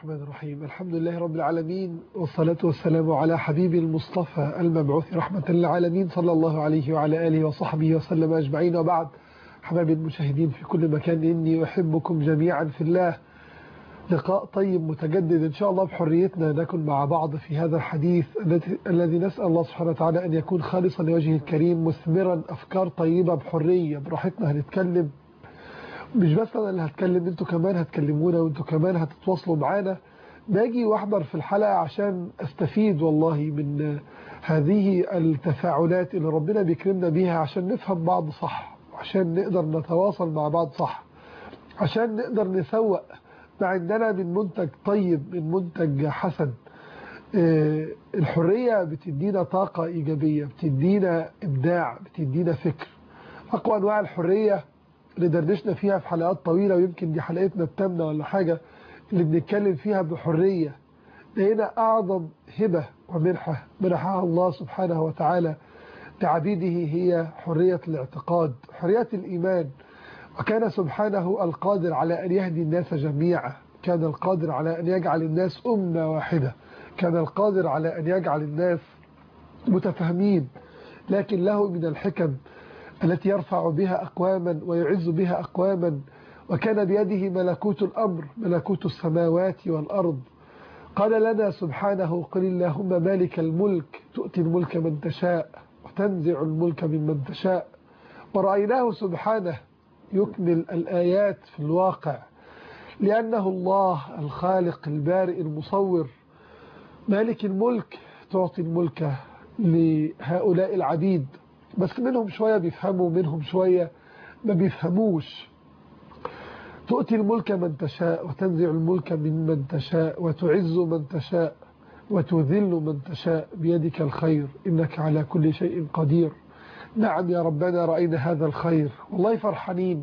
الرحمن الرحيم الحمد لله رب العالمين والصلاة والسلام على حبيبي المصطفى المبعوث رحمة للعالمين صلى الله عليه وعلى آله وصحبه وسلم أجمعين وبعد حبايبي المشاهدين في كل مكان إني أحبكم جميعا في الله لقاء طيب متجدد إن شاء الله بحريتنا نكون مع بعض في هذا الحديث الذي نسأل الله سبحانه وتعالى أن يكون خالصا لوجهه الكريم مثمرا أفكار طيبة بحرية براحتنا هنتكلم مش بس انا اللي هتكلم انتوا كمان هتكلمونا وانتوا كمان هتتواصلوا معانا باجي واحضر في الحلقة عشان استفيد والله من هذه التفاعلات اللي ربنا بيكرمنا بيها عشان نفهم بعض صح عشان نقدر نتواصل مع بعض صح عشان نقدر نسوق ما عندنا من منتج طيب من منتج حسن الحرية بتدينا طاقة إيجابية بتدينا إبداع بتدينا فكر أقوى أنواع الحرية اللي دردشنا فيها في حلقات طويلة ويمكن دي حلقتنا التامنة ولا حاجة اللي بنتكلم فيها بحرية لقينا أعظم هبة ومنحة منحها الله سبحانه وتعالى لعبيده هي حرية الاعتقاد حرية الإيمان وكان سبحانه القادر على أن يهدي الناس جميعا كان القادر على أن يجعل الناس أمة واحدة كان القادر على أن يجعل الناس متفاهمين لكن له من الحكم التي يرفع بها أقواما ويعز بها أقواما وكان بيده ملكوت الأمر ملكوت السماوات والأرض قال لنا سبحانه قل اللهم مالك الملك تؤتي الملك من تشاء وتنزع الملك ممن تشاء ورأيناه سبحانه يكمل الآيات في الواقع لأنه الله الخالق البارئ المصور مالك الملك تعطي الملك لهؤلاء العبيد بس منهم شوية بيفهموا منهم شوية ما بيفهموش تؤتي الملك من تشاء وتنزع الملك من من تشاء وتعز من تشاء وتذل من تشاء بيدك الخير إنك على كل شيء قدير نعم يا ربنا رأينا هذا الخير والله فرحانين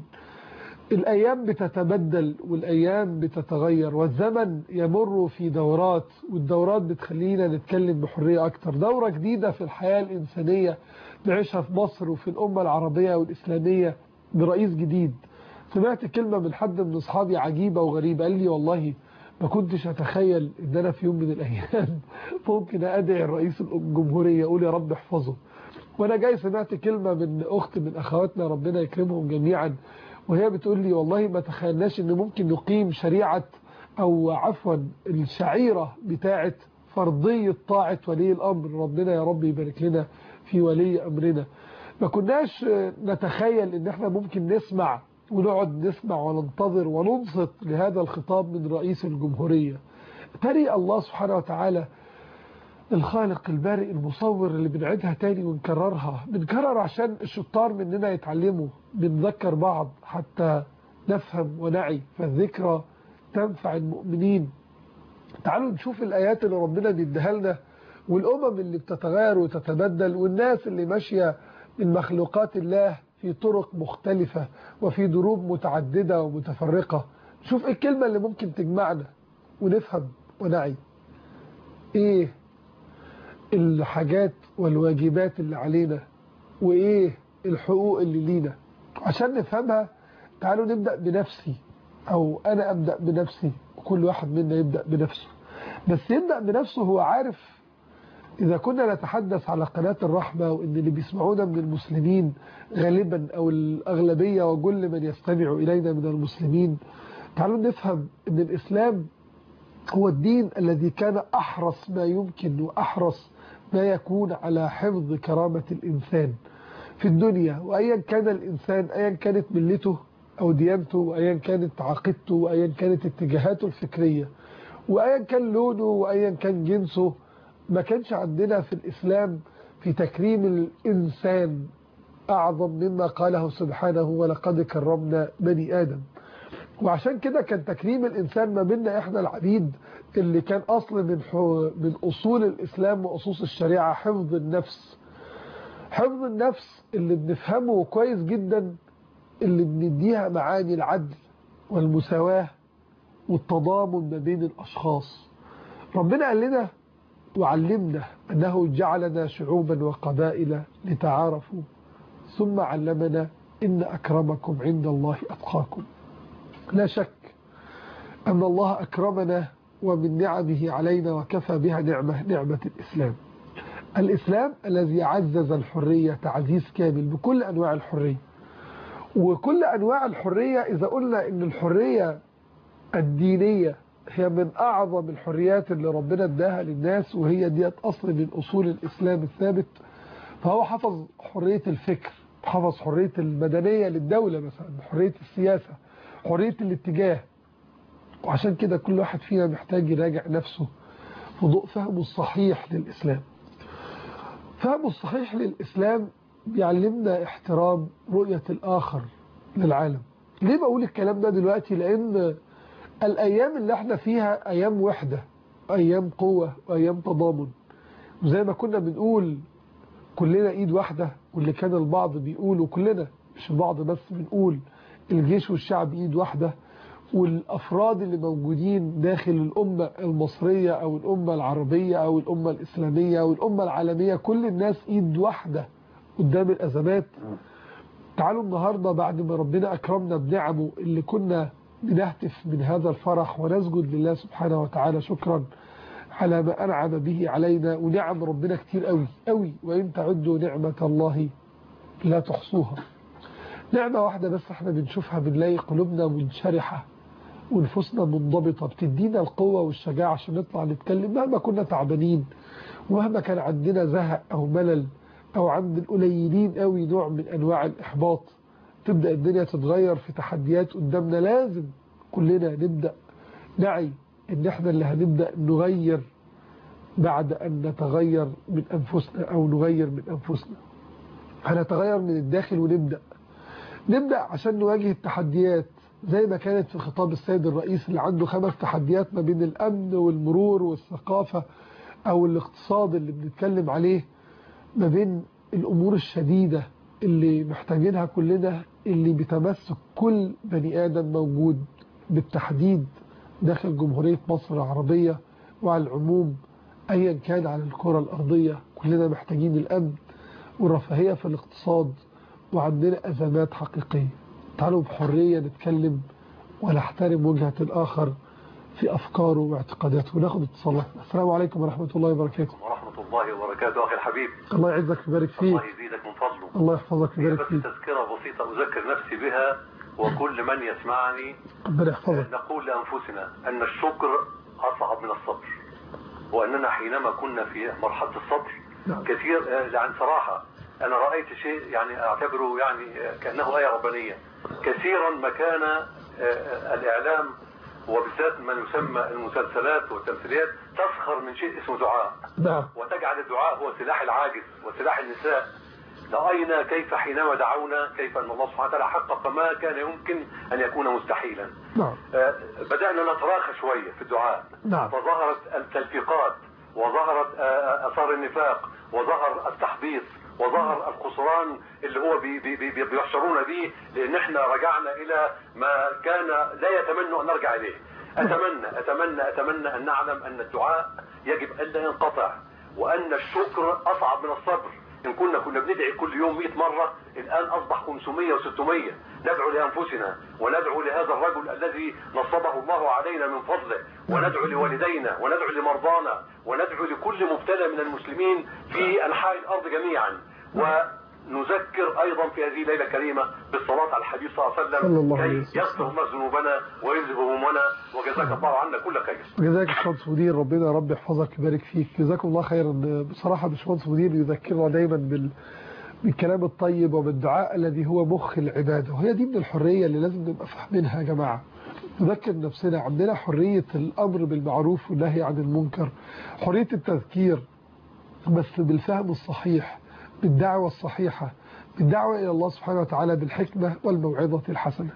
الأيام بتتبدل والأيام بتتغير والزمن يمر في دورات والدورات بتخلينا نتكلم بحرية أكتر دورة جديدة في الحياة الإنسانية نعيشها في مصر وفي الأمة العربية والإسلامية برئيس جديد سمعت كلمة من حد من أصحابي عجيبة وغريبة قال لي والله ما كنتش أتخيل إن أنا في يوم من الأيام ممكن أدعي الرئيس الجمهورية أقول يا رب احفظه وأنا جاي سمعت كلمة من أخت من أخواتنا ربنا يكرمهم جميعا وهي بتقول لي والله ما تخيلناش إن ممكن نقيم شريعة أو عفوا الشعيرة بتاعة فرضية طاعة ولي الأمر ربنا يا رب يبارك لنا في ولي أمرنا ما كناش نتخيل ان احنا ممكن نسمع ونقعد نسمع وننتظر وننصت لهذا الخطاب من رئيس الجمهورية تري الله سبحانه وتعالى الخالق البارئ المصور اللي بنعيدها تاني ونكررها بنكرر عشان الشطار مننا يتعلموا بنذكر بعض حتى نفهم ونعي فالذكرى تنفع المؤمنين تعالوا نشوف الآيات اللي ربنا بيديها لنا والأمم اللي بتتغير وتتبدل والناس اللي ماشية من مخلوقات الله في طرق مختلفة وفي دروب متعددة ومتفرقة نشوف ايه الكلمة اللي ممكن تجمعنا ونفهم ونعي ايه الحاجات والواجبات اللي علينا وايه الحقوق اللي لينا عشان نفهمها تعالوا نبدأ بنفسي او انا ابدأ بنفسي وكل واحد منا يبدأ بنفسه بس يبدأ بنفسه هو عارف إذا كنا نتحدث على قناة الرحمة وإن اللي بيسمعونا من المسلمين غالبا أو الأغلبية وكل من يستمع إلينا من المسلمين تعالوا نفهم أن الإسلام هو الدين الذي كان أحرص ما يمكن وأحرص ما يكون على حفظ كرامة الإنسان في الدنيا وأيا كان الإنسان أيا كانت ملته أو ديانته وأيا كانت عقيدته وأيا كانت اتجاهاته الفكرية وأيا كان لونه وأيا كان جنسه ما كانش عندنا في الإسلام في تكريم الإنسان أعظم مما قاله سبحانه ولقد كرمنا بني آدم وعشان كده كان تكريم الإنسان ما بيننا إحنا العبيد اللي كان أصل من, من أصول الإسلام وأصوص الشريعة حفظ النفس حفظ النفس اللي بنفهمه كويس جدا اللي بنديها معاني العدل والمساواة والتضامن ما بين الأشخاص ربنا قال لنا وعلمنا أنه جعلنا شعوبا وقبائل لتعارفوا ثم علمنا إن أكرمكم عند الله أتقاكم لا شك أن الله أكرمنا ومن نعمه علينا وكفى بها نعمة نعمة الإسلام الإسلام الذي عزز الحرية تعزيز كامل بكل أنواع الحرية وكل أنواع الحرية إذا قلنا أن الحرية الدينية هي من أعظم الحريات اللي ربنا اداها للناس وهي ديت أصل من أصول الإسلام الثابت فهو حفظ حرية الفكر حفظ حرية المدنية للدولة مثلا حرية السياسة حرية الاتجاه وعشان كده كل واحد فينا محتاج يراجع نفسه في ضوء فهمه الصحيح للإسلام فهمه الصحيح للإسلام بيعلمنا احترام رؤية الآخر للعالم ليه بقول الكلام ده دلوقتي لأن الأيام اللي احنا فيها أيام وحدة أيام قوة وأيام تضامن وزي ما كنا بنقول كلنا إيد واحدة واللي كان البعض بيقولوا كلنا مش البعض بس بنقول الجيش والشعب إيد واحدة والأفراد اللي موجودين داخل الأمة المصرية أو الأمة العربية أو الأمة الإسلامية أو الأمة العالمية كل الناس إيد واحدة قدام الأزمات تعالوا النهاردة بعد ما ربنا أكرمنا بنعمه اللي كنا بنهتف من هذا الفرح ونسجد لله سبحانه وتعالى شكرا على ما أنعم به علينا ونعم ربنا كتير قوي قوي وإن تعدوا نعمة الله لا تحصوها نعمة واحدة بس احنا بنشوفها بنلاقي قلوبنا منشرحة ونفوسنا منضبطة بتدينا القوة والشجاعة عشان نطلع نتكلم مهما كنا تعبانين ومهما كان عندنا زهق أو ملل أو عند القليلين قوي نوع من أنواع الإحباط تبدأ الدنيا تتغير في تحديات قدامنا لازم كلنا نبدأ نعي ان احنا اللي هنبدأ نغير بعد ان نتغير من انفسنا او نغير من انفسنا هنتغير من الداخل ونبدأ نبدأ عشان نواجه التحديات زي ما كانت في خطاب السيد الرئيس اللي عنده خمس تحديات ما بين الأمن والمرور والثقافة أو الاقتصاد اللي بنتكلم عليه ما بين الأمور الشديدة اللي محتاجينها كلنا اللي بتمسك كل بني آدم موجود بالتحديد داخل جمهورية مصر العربية وعلى العموم أيا كان على الكرة الأرضية كلنا محتاجين الأمن والرفاهية في الاقتصاد وعندنا أزمات حقيقية تعالوا بحرية نتكلم ونحترم وجهة الآخر في أفكاره واعتقاداته وناخد اتصالات السلام عليكم ورحمة الله وبركاته ورحمة الله وبركاته أخي الحبيب الله يعزك ويبارك فيك الله يزيدك من فضله الله يحفظك هي ويبارك بس فيك تذكرة بسيطة أذكر نفسي بها وكل من يسمعني ربنا يحفظك نقول لأنفسنا أن الشكر أصعب من الصبر وأننا حينما كنا في مرحلة الصبر نعم. كثير آه، يعني صراحة أنا رأيت شيء يعني أعتبره يعني آه، كأنه آية ربانية كثيرا ما كان آه، آه، الإعلام وبالذات ما يسمى المسلسلات والتمثيليات تسخر من شيء اسمه دعاء نعم وتجعل الدعاء هو سلاح العاجز وسلاح النساء رأينا كيف حينما دعونا كيف أن الله سبحانه وتعالى حقق ما كان يمكن أن يكون مستحيلا نعم آه، بدأنا نتراخى شوية في الدعاء نعم. فظهرت التلفيقات وظهرت آه، أثار النفاق وظهر التحبيط وظهر الخسران اللي هو بي بي بي بي- بيحشرونا به لان احنا رجعنا الى ما كان لا يتمنى ان نرجع اليه اتمنى اتمنى اتمنى ان نعلم ان الدعاء يجب الا ينقطع وان الشكر اصعب من الصبر ان كنا كنا بندعي كل يوم 100 مره الان اصبح 500 و600 ندعو لانفسنا وندعو لهذا الرجل الذي نصبه الله علينا من فضله وندعو لوالدينا وندعو لمرضانا وندعو لكل مبتلى من المسلمين في انحاء الارض جميعا ونذكر ايضا في هذه الليله الكريمه بالصلاه على الحبيب صلى الله عليه وسلم صلى الله عليه كي وسلم. يغفر الله ذنوبنا ويذهب همومنا وجزاك الله عنا كل خير جزاك باشمهندس مدير ربنا يا رب يحفظك ويبارك فيك جزاكم الله خيرا بصراحة باشمهندس مدير يذكرنا دايما بال بالكلام الطيب وبالدعاء الذي هو مخ العبادة وهي دي من الحرية اللي لازم نبقى فاهمينها يا جماعة نذكر نفسنا عندنا حرية الأمر بالمعروف والنهي عن المنكر حرية التذكير بس بالفهم الصحيح بالدعوة الصحيحة بالدعوة إلى الله سبحانه وتعالى بالحكمة والموعظة الحسنة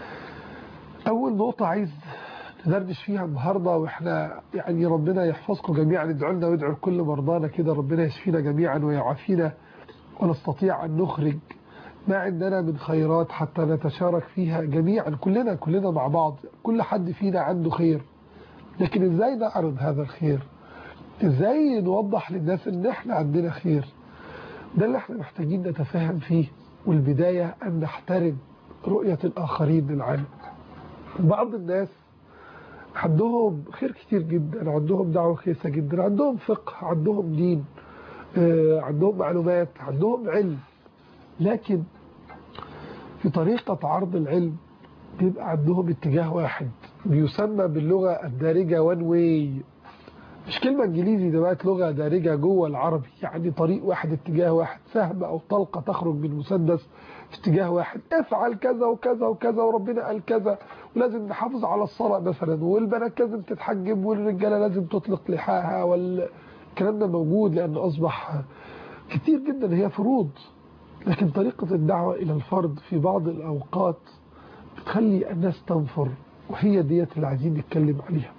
أول نقطة عايز ندردش فيها النهاردة وإحنا يعني ربنا يحفظكم جميعا ادعوا لنا وادعوا لكل مرضانا كده ربنا يشفينا جميعا ويعافينا ونستطيع أن نخرج ما عندنا من خيرات حتى نتشارك فيها جميعا كلنا كلنا مع بعض كل حد فينا عنده خير لكن ازاي نعرض هذا الخير ازاي نوضح للناس ان احنا عندنا خير ده اللي احنا محتاجين نتفاهم فيه والبداية ان نحترم رؤية الاخرين للعالم بعض الناس عندهم خير كتير جدا عندهم دعوة كويسة جدا عندهم فقه عندهم دين آه، عندهم معلومات عندهم علم لكن في طريقة عرض العلم بيبقى عندهم اتجاه واحد بيسمى باللغة الدارجة وان واي مش كلمة انجليزي ده بقت لغة دارجة جوه العربي يعني طريق واحد اتجاه واحد سهم او طلقة تخرج من مسدس في اتجاه واحد افعل كذا وكذا وكذا وربنا قال كذا ولازم نحافظ على الصلاة مثلا والبنات لازم تتحجب والرجالة لازم تطلق لحاها والكلام ده موجود لأن أصبح كتير جدا هي فروض لكن طريقة الدعوة إلى الفرد في بعض الأوقات بتخلي الناس تنفر وهي ديت اللي عايزين نتكلم عليها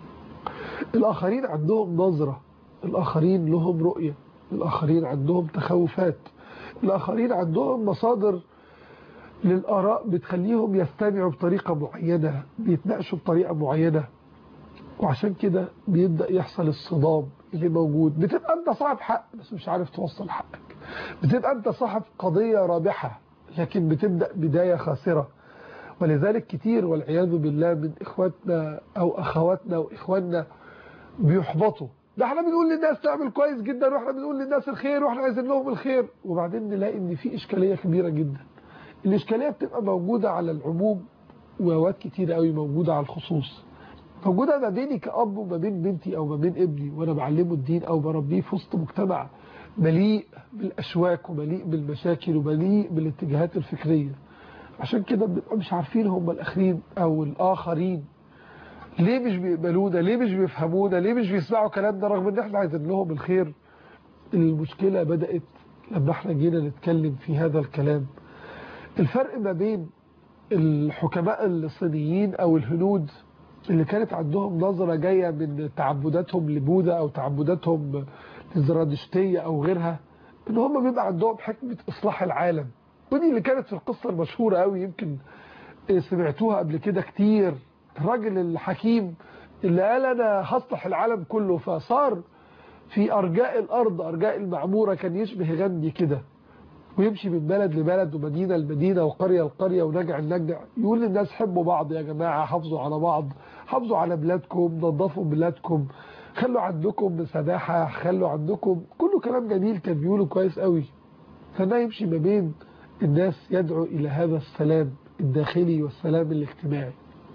الآخرين عندهم نظرة الآخرين لهم رؤية الآخرين عندهم تخوفات الآخرين عندهم مصادر للآراء بتخليهم يستمعوا بطريقة معينة بيتناقشوا بطريقة معينة وعشان كده بيبدأ يحصل الصدام اللي موجود بتبقى انت صاحب حق بس مش عارف توصل حقك بتبقى انت صاحب قضية رابحة لكن بتبدأ بداية خاسرة ولذلك كتير والعياذ بالله من إخواتنا أو أخواتنا وإخواننا بيحبطوا ده احنا بنقول للناس تعمل كويس جدا واحنا بنقول للناس الخير واحنا عايزين لهم الخير وبعدين نلاقي ان في اشكاليه كبيره جدا الاشكاليه بتبقى موجوده على العموم واوقات كتير قوي موجوده على الخصوص موجوده ما بيني كاب وما بين بنتي او ما بين ابني وانا بعلمه الدين او بربيه في وسط مجتمع مليء بالاشواك ومليء بالمشاكل ومليء بالاتجاهات الفكريه عشان كده بنبقى مش عارفين هم الاخرين او الاخرين ليه مش بيقبلونا ليه مش بيفهمونا ليه مش بيسمعوا كلامنا رغم ان احنا عايزين لهم الخير المشكلة بدأت لما احنا جينا نتكلم في هذا الكلام الفرق ما بين الحكماء الصينيين او الهنود اللي كانت عندهم نظرة جاية من تعبداتهم لبوذا او تعبداتهم للزرادشتية او غيرها ان هم بيبقى عندهم حكمة اصلاح العالم ودي اللي كانت في القصة المشهورة قوي يمكن سمعتوها قبل كده كتير الراجل الحكيم اللي قال انا هصلح العالم كله فصار في ارجاء الارض ارجاء المعمورة كان يشبه غني كده ويمشي من بلد لبلد ومدينة لمدينة وقرية لقرية ونجع لنجع يقول للناس حبوا بعض يا جماعة حافظوا على بعض حافظوا على بلادكم نظفوا بلادكم خلوا عندكم سباحة خلوا عندكم كله كلام جميل كان بيقوله كويس قوي فده يمشي ما بين الناس يدعو إلى هذا السلام الداخلي والسلام الاجتماعي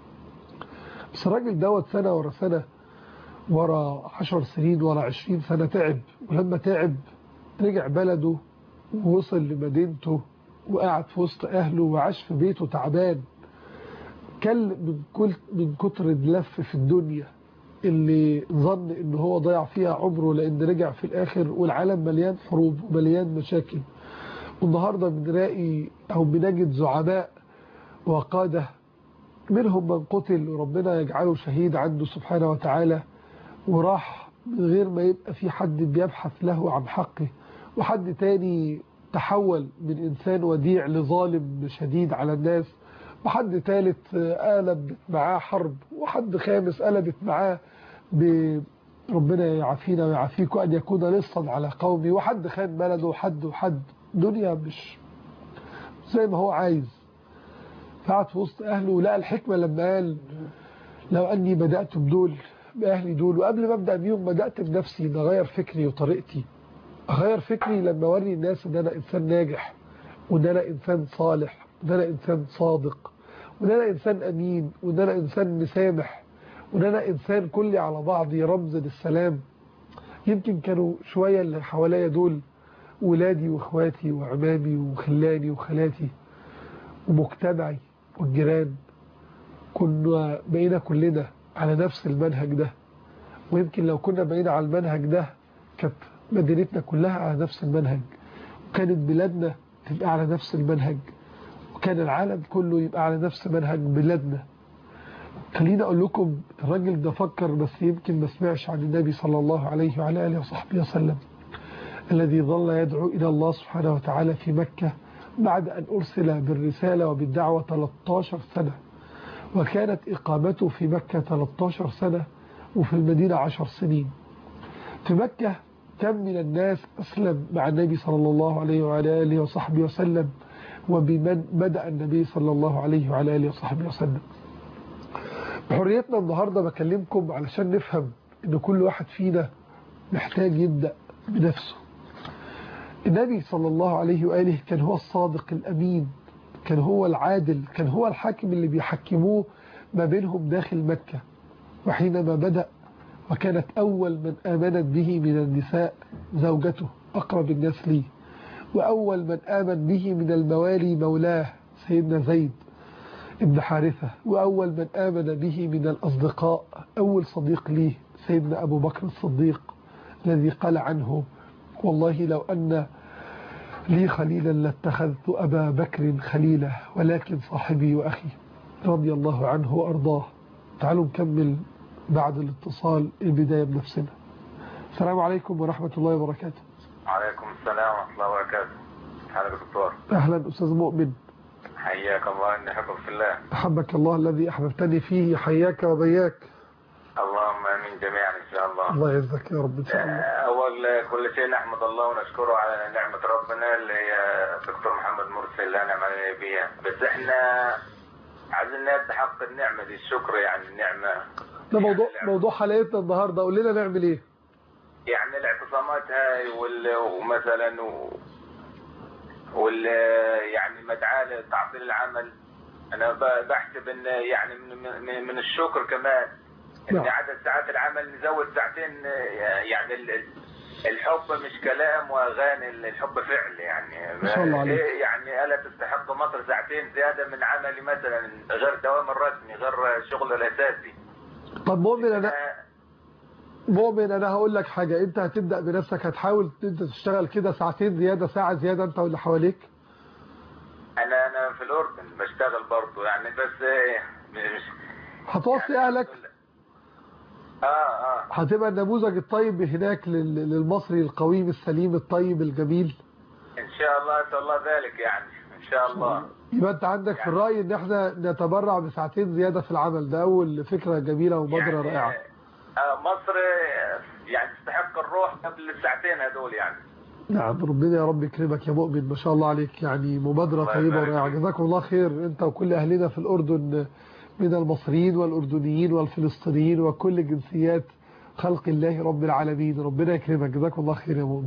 بس الراجل دوت سنة ورا سنة ورا عشر سنين ورا عشرين سنة تعب ولما تعب رجع بلده ووصل لمدينته وقعد في وسط أهله وعاش في بيته تعبان كل من كل من كتر اللف في الدنيا اللي ظن ان هو ضيع فيها عمره لان رجع في الاخر والعالم مليان حروب ومليان مشاكل والنهارده بنلاقي او بنجد زعماء وقاده منهم من قتل وربنا يجعله شهيد عنده سبحانه وتعالى وراح من غير ما يبقى في حد بيبحث له عن حقه وحد تاني تحول من إنسان وديع لظالم شديد على الناس وحد ثالث قلب معاه حرب وحد خامس قلبت معاه بربنا يعافينا ويعافيكم أن يكون لصا على قومي وحد خان بلده وحد وحد دنيا مش زي ما هو عايز قعد في وسط أهله ولقى الحكمة لما قال لو أني بدأت بدول بأهلي دول وقبل ما أبدأ بيهم بدأت بنفسي إن أغير فكري وطريقتي أغير فكري لما أوري الناس إن أنا إنسان ناجح وإن أنا إنسان صالح وإن أنا إنسان صادق وإن أنا إنسان أمين وإن أنا إنسان مسامح وإن أنا إنسان كلي على بعضي رمز للسلام يمكن كانوا شوية اللي حواليا دول ولادي واخواتي وعمامي وخلاني وخالاتي ومجتمعي والجيران كنا بقينا كلنا على نفس المنهج ده ويمكن لو كنا بقينا على المنهج ده كانت مدينتنا كلها على نفس المنهج وكانت بلادنا تبقى على نفس المنهج وكان العالم كله يبقى على نفس منهج بلادنا خليني اقول لكم الراجل ده فكر بس يمكن ما سمعش عن النبي صلى الله عليه وعلى اله وصحبه وسلم الذي ظل يدعو الى الله سبحانه وتعالى في مكة بعد أن أرسل بالرسالة وبالدعوة 13 سنة وكانت إقامته في مكة 13 سنة وفي المدينة 10 سنين في مكة كم من الناس أسلم مع النبي صلى الله عليه وعلى آله وصحبه وسلم وبمن بدأ النبي صلى الله عليه وعلى آله وصحبه وسلم حريتنا النهاردة بكلمكم علشان نفهم ان كل واحد فينا محتاج يبدأ بنفسه النبي صلى الله عليه وآله كان هو الصادق الأمين كان هو العادل كان هو الحاكم اللي بيحكموه ما بينهم داخل مكة وحينما بدأ وكانت أول من آمنت به من النساء زوجته أقرب الناس ليه وأول من آمن به من الموالي مولاه سيدنا زيد ابن حارثة وأول من آمن به من الأصدقاء أول صديق ليه سيدنا أبو بكر الصديق الذي قال عنه والله لو أن لي خليلا لاتخذت أبا بكر خليلا ولكن صاحبي وأخي رضي الله عنه وأرضاه تعالوا نكمل بعد الاتصال البداية بنفسنا السلام عليكم ورحمة الله وبركاته وعليكم السلام ورحمة الله وبركاته حالك دكتور أهلا أستاذ مؤمن حياك الله إني أحبك في الله أحبك الله الذي أحببتني فيه حياك وبياك اللهم آمين جميعا إن شاء الله الله يعزك يا رب إن شاء الله أول كل شيء نحمد الله ونشكره على نعمة ربنا اللي هي دكتور محمد مرسي اللي أنعم علينا بيها بس إحنا عايزين نبدأ حق النعمة دي الشكر يعني النعمة ده موضوع موضوع حلقتنا النهارده قول لنا نعمل ايه يعني الاعتصامات هاي وال... ومثلا و... وال يعني مدعاة لتعطيل العمل انا ب- بحسب ان يعني من, من, من الشكر كمان ان نعم. عدد ساعات العمل نزود ساعتين يعني ال- ال- الحب مش كلام واغاني الحب فعل يعني ما شاء الله عليك. إيه يعني الا تستحق مصر ساعتين زياده من عملي مثلا غير دوام الرسمي غير شغله الاساسي طب مؤمن انا آه، مؤمن انا هقول لك حاجه انت هتبدا بنفسك هتحاول انت تشتغل كده ساعتين زياده ساعه زياده انت واللي حواليك انا انا في الاردن بشتغل برضه يعني بس إيه، مش هتوصي يعني اهلك اه اه هتبقى النموذج الطيب هناك لل- للمصري القويم السليم الطيب الجميل ان شاء الله اسال الله ذلك يعني ان شاء الله يبقى انت عندك في الراي ان احنا نتبرع بساعتين زياده في العمل ده اول فكره جميله ومبادره يعني رائعه آه مصر آه، يعني تستحق الروح قبل الساعتين هذول يعني نعم ربنا يا رب يكرمك يا مؤمن ما شاء الله عليك يعني مبادرة الله طيبة يبارك ورائعة فيك. جزاكم الله خير انت وكل اهلنا في الاردن من المصريين والاردنيين والفلسطينيين وكل جنسيات خلق الله رب العالمين ربنا يكرمك جزاكم الله خير يا مؤمن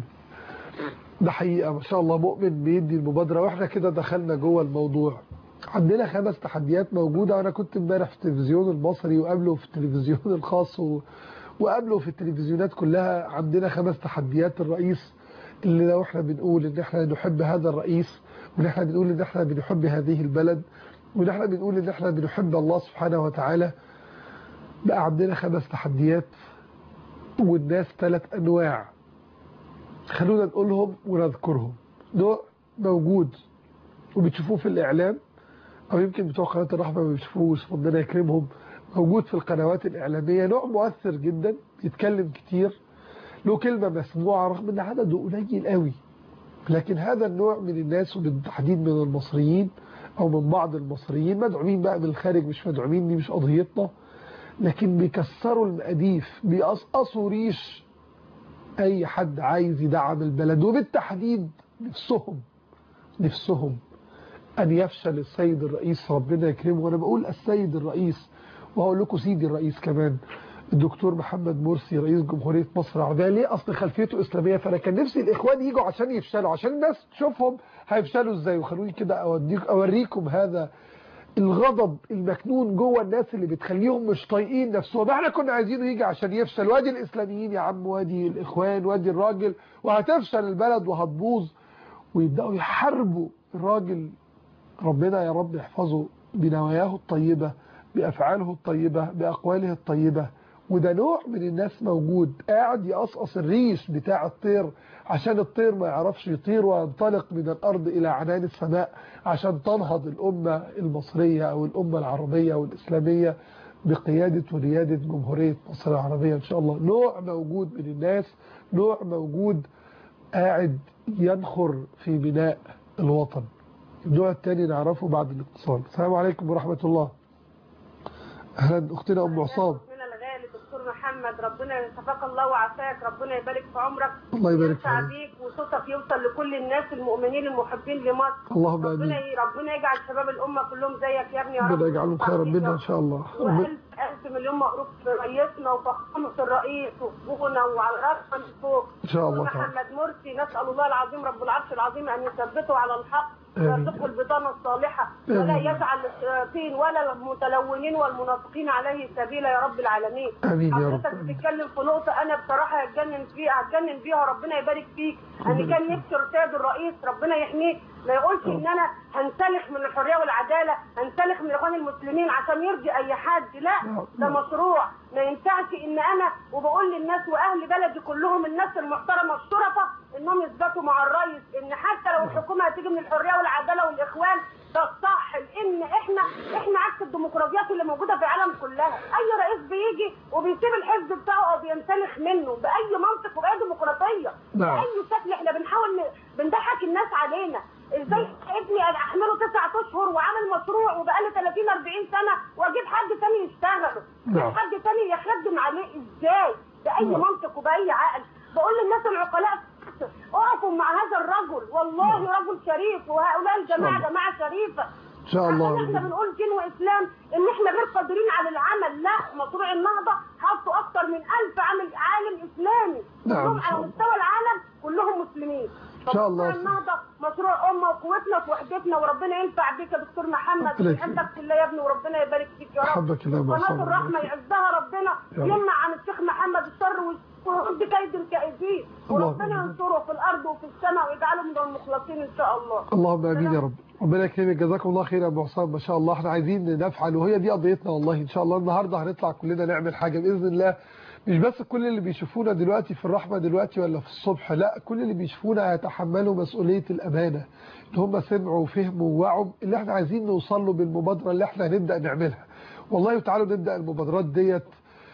ده حقيقة ما شاء الله مؤمن بيدي المبادرة واحنا كده دخلنا جوه الموضوع عندنا خمس تحديات موجودة وانا كنت امبارح في التلفزيون المصري وقبله في التلفزيون الخاص و... وقبله في التلفزيونات كلها عندنا خمس تحديات الرئيس اللي لو احنا بنقول ان احنا نحب هذا الرئيس وان احنا بنقول ان احنا بنحب هذه البلد وان احنا بنقول ان احنا بنحب الله سبحانه وتعالى بقى عندنا خمس تحديات والناس ثلاث انواع خلونا نقولهم ونذكرهم نوع موجود وبتشوفوه في الاعلام او يمكن بتوع قناه الرحمه ما بيشوفوش ربنا يكرمهم موجود في القنوات الاعلاميه نوع مؤثر جدا بيتكلم كتير له كلمه مسموعه رغم ان عدده قليل قوي لكن هذا النوع من الناس وبالتحديد من المصريين او من بعض المصريين مدعومين بقى من الخارج مش مدعومين دي مش قضيتنا لكن بيكسروا المقاديف بيقصقصوا ريش اي حد عايز يدعم البلد وبالتحديد نفسهم نفسهم أن يفشل السيد الرئيس ربنا يكرمه وأنا بقول السيد الرئيس وهقول لكم سيدي الرئيس كمان الدكتور محمد مرسي رئيس جمهورية مصر العربية ليه أصل خلفيته إسلامية فأنا كان نفسي الإخوان يجوا عشان يفشلوا عشان الناس تشوفهم هيفشلوا إزاي وخلوني كده أوديك أوريكم هذا الغضب المكنون جوه الناس اللي بتخليهم مش طايقين نفسهم احنا كنا عايزينه يجي عشان يفشل وادي الإسلاميين يا عم وادي الإخوان وادي الراجل وهتفشل البلد وهتبوظ ويبدأوا يحاربوا الراجل ربنا يا رب يحفظه بنواياه الطيبة بأفعاله الطيبة بأقواله الطيبة وده نوع من الناس موجود قاعد يقصقص الريش بتاع الطير عشان الطير ما يعرفش يطير وينطلق من الأرض إلى عنان السماء عشان تنهض الأمة المصرية أو الأمة العربية أو الإسلامية بقيادة وريادة جمهورية مصر العربية إن شاء الله نوع موجود من الناس نوع موجود قاعد ينخر في بناء الوطن النوع الثاني نعرفه بعد الاتصال السلام عليكم ورحمة الله أهلا أختنا أم عصام من الغالي دكتور محمد محمد ربنا يتفاق الله وعافاك ربنا يبارك في عمرك الله يبارك ينفع فيك بيك وصوتك يوصل لكل الناس المؤمنين المحبين لمصر اللهم ربنا امين ي- ربنا يجعل شباب الامه كلهم زيك يا ابني يا رب ربنا يجعلهم خيرا منا ان شاء الله ربنا- والف الف مليون مبروك في رئيسنا وفخامه الرئيس وفوقنا وعلى راسنا من فوق ان شاء الله تعالى محمد مرسي نسال الله العظيم رب العرش العظيم ان يثبته على الحق آمين. ويرزقه البطانه الصالحه ولا آمين. يجعل الشياطين ولا المتلونين والمنافقين عليه سبيلا يا رب العالمين امين يا رب حضرتك بتتكلم في نقطة أنا بصراحة هتجنن فيها هتجنن بيها ربنا يبارك فيك أن كان نفسي رسالة الرئيس ربنا يحميه ما يقولش إن أنا هنسلخ من الحرية والعدالة هنسلخ من الإخوان المسلمين عشان يرضي أي حد لا ده مشروع ما ينفعش إن أنا وبقول للناس وأهل بلدي كلهم الناس المحترمة الشرفة إنهم يثبتوا مع الرئيس إن حتى لو الحكومة هتيجي من الحرية والعدالة والإخوان ده الصح لان احنا احنا عكس الديمقراطيات اللي موجوده في العالم كلها اي رئيس بيجي وبيسيب الحزب بتاعه او بينسلخ منه باي منطق وباي ديمقراطيه نعم. باي شكل احنا بنحاول ن- بنضحك الناس علينا ازاي ابني انا احمله تسعة اشهر وعامل مشروع وبقاله 30 40 سنه واجيب حد تاني يشتغله نعم. اجيب حد تاني يخدم عليه ازاي باي نعم. منطق وباي عقل بقول للناس العقلاء اقفوا مع هذا الرجل والله رجل شريف وهؤلاء الجماعه الله. جماعه شريفه ان شاء الله عشان احنا ربنا- بنقول دين واسلام ان احنا غير قادرين على العمل لا مشروع النهضه حطوا اكتر من ألف عامل عالم اسلامي نعم، كلهم إن شاء على الله. مستوى العالم كلهم مسلمين إن شاء الله. فمشروع النهضه مشروع امه وقوتنا في وحدتنا وربنا ينفع بيك يا دكتور محمد ربنا يكرمك. بحبك في الله يا ابني وربنا يبارك فيك يا رب حبك الله يا قناه محمد. الرحمه يعزها ربنا يا رب. يمنع عن الشيخ محمد الشر ويرد كيد الكائدين اللهم وربنا آمين. ينصره في الارض وفي السماء ويجعله من المخلصين ان شاء الله اللهم امين يا رب ربنا يكرمك جزاكم الله خير يا ابو حسام ما شاء الله احنا عايزين نفعل وهي دي قضيتنا والله ان شاء الله النهارده هنطلع كلنا نعمل حاجه باذن الله مش بس كل اللي بيشوفونا دلوقتي في الرحمه دلوقتي ولا في الصبح لا كل اللي بيشوفونا هيتحملوا مسؤوليه الامانه ان هم سمعوا وفهموا ووعوا اللي احنا عايزين نوصل له بالمبادره اللي احنا هنبدا نعملها والله تعالوا نبدا المبادرات ديت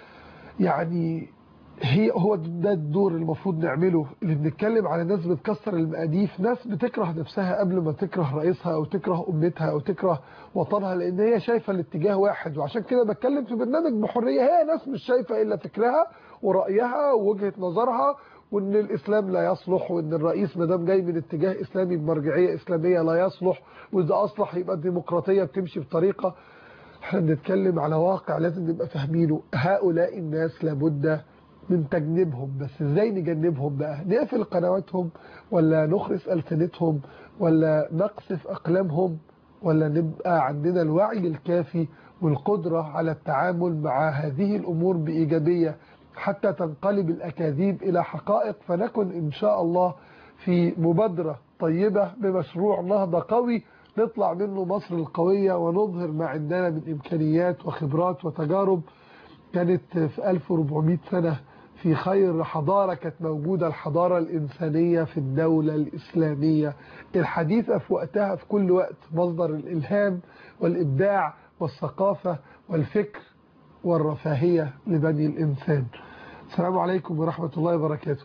يعني هي هو ده الدور المفروض نعمله اللي بنتكلم على ناس بتكسر المقاديف ناس بتكره نفسها قبل ما تكره رئيسها او تكره امتها او تكره وطنها لان هي شايفه الاتجاه واحد وعشان كده بتكلم في برنامج بحريه هي ناس مش شايفه الا فكرها ورايها ووجهه نظرها وان الاسلام لا يصلح وان الرئيس ما دام جاي من اتجاه اسلامي بمرجعيه اسلاميه لا يصلح واذا اصلح يبقى الديمقراطيه بتمشي بطريقه احنا بنتكلم على واقع لازم نبقى فاهمينه هؤلاء الناس لابد من تجنبهم بس ازاي نجنبهم بقى نقفل قنواتهم ولا نخرس ألسنتهم ولا نقصف أقلامهم ولا نبقى عندنا الوعي الكافي والقدرة على التعامل مع هذه الأمور بإيجابية حتى تنقلب الأكاذيب إلى حقائق فنكن إن شاء الله في مبادرة طيبة بمشروع نهضة قوي نطلع منه مصر القوية ونظهر ما عندنا من إمكانيات وخبرات وتجارب كانت في 1400 سنة في خير حضارة كانت موجودة الحضارة الإنسانية في الدولة الإسلامية الحديثة في وقتها في كل وقت مصدر الإلهام والإبداع والثقافة والفكر والرفاهية لبني الإنسان السلام عليكم ورحمة الله وبركاته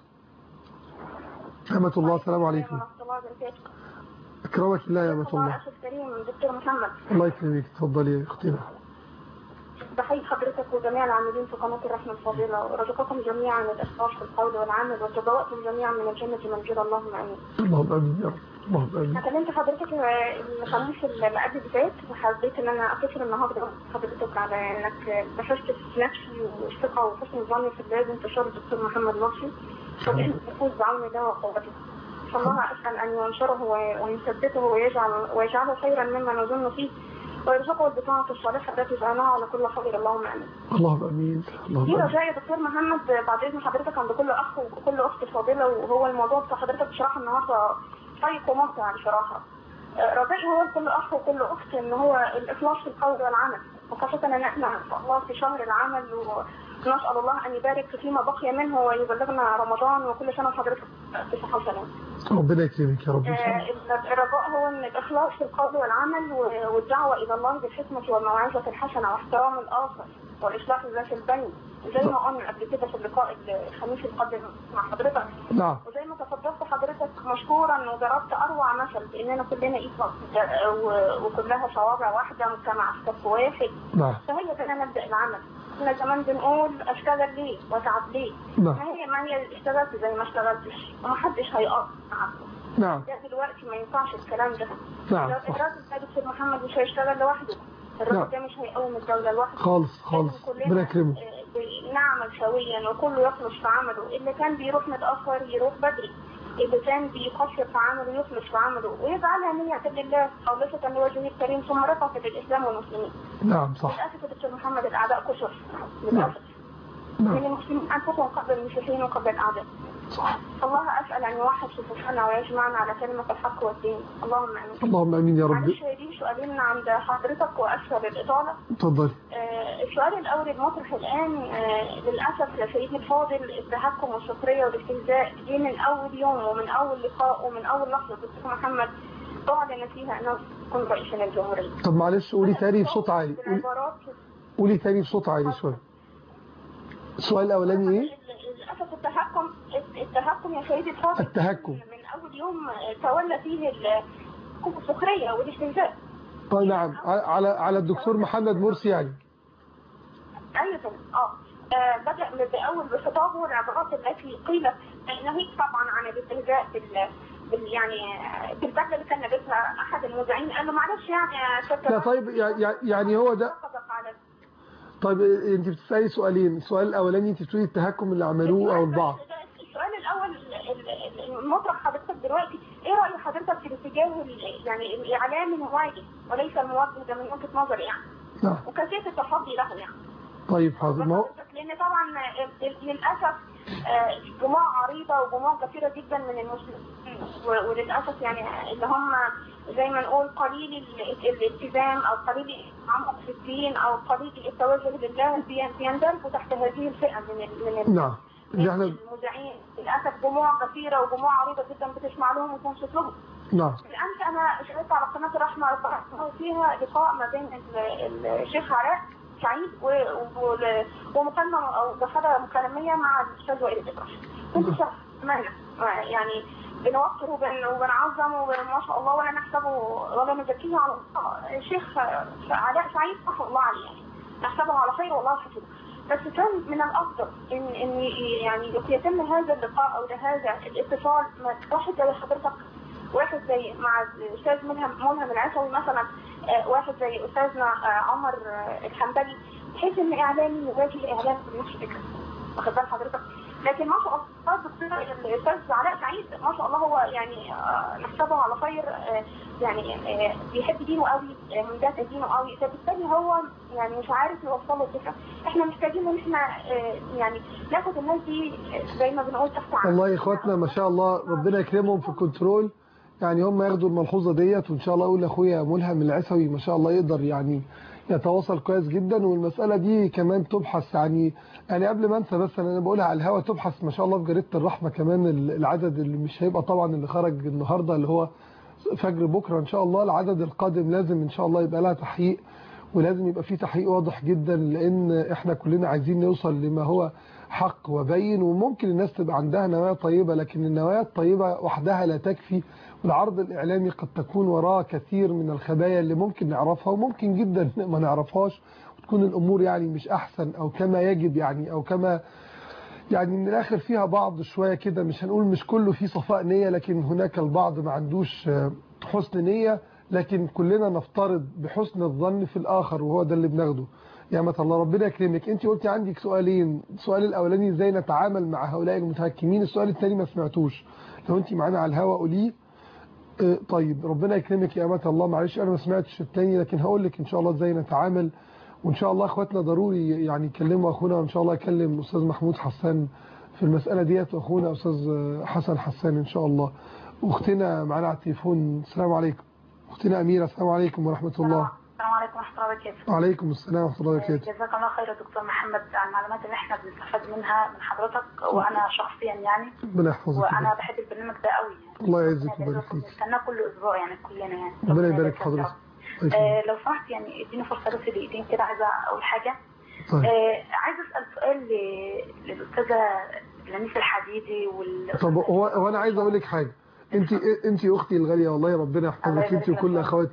رحمة الله السلام عليكم ورحمة الله وبركاته أكرمك الله يا أمة الله أخي الكريم دكتور محمد الله يكرمك تفضلي يا أختنا بحيي حضرتك وجميع العاملين في قناة الرحمة الفضيلة ورزقكم جميعا الإخلاص في القول والعمل وتبوأتم جميعا من الجنة منزلا اللهم آمين. اللهم آمين يا رب اللهم آمين أنا كلمت حضرتك الخميس اللي قبل اللي فات وحبيت إن أنا أتصل النهارده حضرتك على إنك بحثت في نفسي والثقة وحسن الظن في بلاد انتشار الدكتور محمد مرسي وبإذن يفوز بعون الله وقوته. فالله أسأل أن ينشره ويثبته ويجعل ويجعله خيرا مما نظن فيه ويرزقه البطانة الصالحة التي جعلناها على كل خير اللهم آمين. اللهم آمين اللهم في آمين رجاء يا دكتور محمد بعد اذن حضرتك عند كل اخ وكل اخت فاضله وهو الموضوع بتاع حضرتك بصراحه النهارده شيق وممتع بصراحه. آه، رجائي هو لكل اخ وكل اخت ان هو الاخلاص في القول والعمل وخاصه ان احنا ان شاء الله في شهر العمل ونسال الله ان يبارك فيما بقي منه ويبلغنا رمضان وكل سنه وحضرتك بصحه وسلامه. ربنا يكرمك يا رب إن شاء الله آه، الرجاء هو ان الاخلاص في القول والعمل و- والدعوه الى الله بالحكمه والموعظه الحسنه واحترام الاخر والاصلاح ذات البين زي ما قلنا قبل كده في اللقاء الخميس القادم مع حضرتك نعم وزي ما تفضلت حضرتك مشكورا وضربت اروع مثل باننا كلنا ايد واحدة و- وكلها صوابع واحده مجتمع في صف واحد نعم فهي كده نبدا العمل كنا زمان بنقول اشتغل ليه واتعب ليه نعم ما هي ما هي اشتغلت زي ما اشتغلتش ومحدش هيقف تعبه نعم ده دلوقتي ما ينفعش الكلام ده نعم لو صح الراجل ده دكتور محمد مش هيشتغل لوحده الراجل نعم. ده مش هيقوم الدولة لوحده خالص خالص لازم كلنا ربنا يكرمه آه، نعمل سويا وكله يخلص في عمله اللي كان بيروح متأخر يروح بدري اللي كان بيقصر في عمله يخلص في عمله ويجعلها نية لله خالصة لوجهه الكريم ثم رفعت للإسلام والمسلمين نعم صح للأسف يا دكتور محمد الأعداء كثر للأسف من نعم المسلمين أنفسهم قبل المسيحيين وقبل الأعداء صح الله أسأل أن يوحد سبحانه ويجمعنا على كلمة الحق والدين اللهم آمين اللهم امين يا رب معلش يا دي سؤالين عند حضرتك وأسفل الإطالة اتفضلي آه، السؤال الأول المطرح الآن آه، للأسف يا سيدي الفاضل التهكم والسخرية والاستهزاء دي من أول يوم ومن أول لقاء ومن أول لحظة دكتور محمد أعلن فيها أنه يكون رئيس للجمهورية طب معلش قولي تاني بصوت عالي قولي, بالعبارات قولي تاني بصوت عالي شويه السؤال الاولاني ايه للأسف التهكم التهكم يا سيدي الفاضل التهكم. من أول يوم آه، تولى فيه ال- السخرية والاستهزاء طيب نعم على على الدكتور محمد مرسي يعني ايضا اه آه، بدأ من بأول بخطابه العبارات التي قيلت ناهيك طبعا عن الاستهزاء بال بال- يعني آه، بالبدله اللي كان لابسها احد المذيعين قال له معلش يعني يا ست لا طيب يع- يعني هو ده حافظك على طيب انت بتسالي سؤالين السؤال الاولاني انت بتقولي التهكم اللي عملوه او البعض السؤال الاول ال- ال- المطرح حضرتك دلوقتي ايه راي حضرتك في الاتجاه ال- يعني الاعلام المواجه وليس الموجه ده من وجهه نظري يعني نعم وكيفيه التصدي له يعني طيب حاضر ما هو لان طبعا للاسف آه، جموع عريضه وجموع كثيره جدا من المسلمين و- وللاسف يعني اللي هم زي ما نقول قليل ال- الالتزام او قليل التعمق في الدين او قليل التوجه لله بي- بيندرجوا تحت هذه الفئه من ال- من ال- نعم اللي احنا المذيعين للاسف جموع كثيره وجموع عريضه جدا بتسمع لهم وتنصت لهم نعم بالامس انا شاركت على قناه الرحمه ربنا فيها لقاء ما بين ال- ال- الشيخ علاء سعيد و- و- ومكالمه او دخله مكالميه مع الاستاذ وائل الابراهيم كنت شخص يعني بنوقر وبن- وبنعظم وما شاء الله ولا نحسبه ولا نزكيه على الله الشيخ علاء سعيد رحمه الله عليه يعني نحسبه على خير والله حفظه بس كان من الافضل ان ان يعني يتم هذا اللقاء او هذا الاتصال مع واحد زي حضرتك واحد زي مع الاستاذ ملهم ملهم العسوي مثلا آه، واحد زي استاذنا آه، عمر آه، الحنبلي بحيث ان اعلامي يواجه اعلام بنفس الفكره واخد بال حضرتك لكن ما شاء الله الدكتور الاستاذ علاء سعيد ما شاء الله هو يعني آه، نحسبه على خير آه، يعني آه، بيحب دينه قوي آه، مندفع دينه قوي فبالتالي هو يعني مش عارف يوصل له الفكره احنا محتاجين ان احنا آه، يعني ناخد الناس دي آه، زي ما بنقول تحت عين. والله يا اخواتنا ما شاء الله ربنا يكرمهم في الكنترول يعني هم ياخدوا الملحوظه ديت وان شاء الله اقول لاخويا ملهم العسوي ما شاء الله يقدر يعني يتواصل كويس جدا والمساله دي كمان تبحث يعني يعني قبل ما انسى بس انا بقولها على الهوا تبحث ما شاء الله في جريده الرحمه كمان العدد اللي مش هيبقى طبعا اللي خرج النهارده اللي هو فجر بكره ان شاء الله العدد القادم لازم ان شاء الله يبقى لها تحقيق ولازم يبقى في تحقيق واضح جدا لان احنا كلنا عايزين نوصل لما هو حق وبين وممكن الناس تبقى عندها نوايا طيبة لكن النوايا الطيبة وحدها لا تكفي والعرض الإعلامي قد تكون وراه كثير من الخبايا اللي ممكن نعرفها وممكن جدا ما نعرفهاش وتكون الأمور يعني مش أحسن أو كما يجب يعني أو كما يعني من الآخر فيها بعض شوية كده مش هنقول مش كله فيه صفاء نية لكن هناك البعض ما عندوش آه، حسن نية لكن كلنا نفترض بحسن الظن في الآخر وهو ده اللي بناخده يا مت الله ربنا يكرمك انت قلتي عندك سؤالين السؤال الاولاني ازاي نتعامل مع هؤلاء المتهكمين السؤال الثاني ما سمعتوش لو انت معانا على الهوا قوليه اه، طيب ربنا يكرمك يا مت الله معلش انا ما سمعتش الثاني لكن هقول لك ان شاء الله ازاي نتعامل وان شاء الله اخواتنا ضروري يعني يكلموا اخونا وان شاء الله يكلم الاستاذ محمود حسان في المساله ديت واخونا استاذ حسن حسان ان شاء الله واختنا معانا على التليفون السلام عليكم اختنا اميره السلام عليكم ورحمه الله السلام عليكم ورحمة الله وبركاته. وعليكم السلام ورحمه الله وبركاته جزاك الله خير يا دكتور محمد على المعلومات اللي احنا بنستفاد منها من حضرتك وانا شخصيا يعني ربنا يحفظك وانا بحب البرنامج ده قوي يعني. الله يعزك يعني ويبارك فيك بنستناه كل اسبوع يعني كلنا يعني. ربنا يبارك يبارك في حضرتك فيك. آه لو سمحت يعني اديني فرصة بس دقيقتين كده عايزة اقول حاجة. طيب آه عايزة اسأل سؤال ل- للاستاذة لميس الحديدي وال طب هو هو انا عايز اقول لك حاجه انت انت اختي الغاليه والله ربنا الله يحفظك يبارك انت لك وكل يا رب. اخواتنا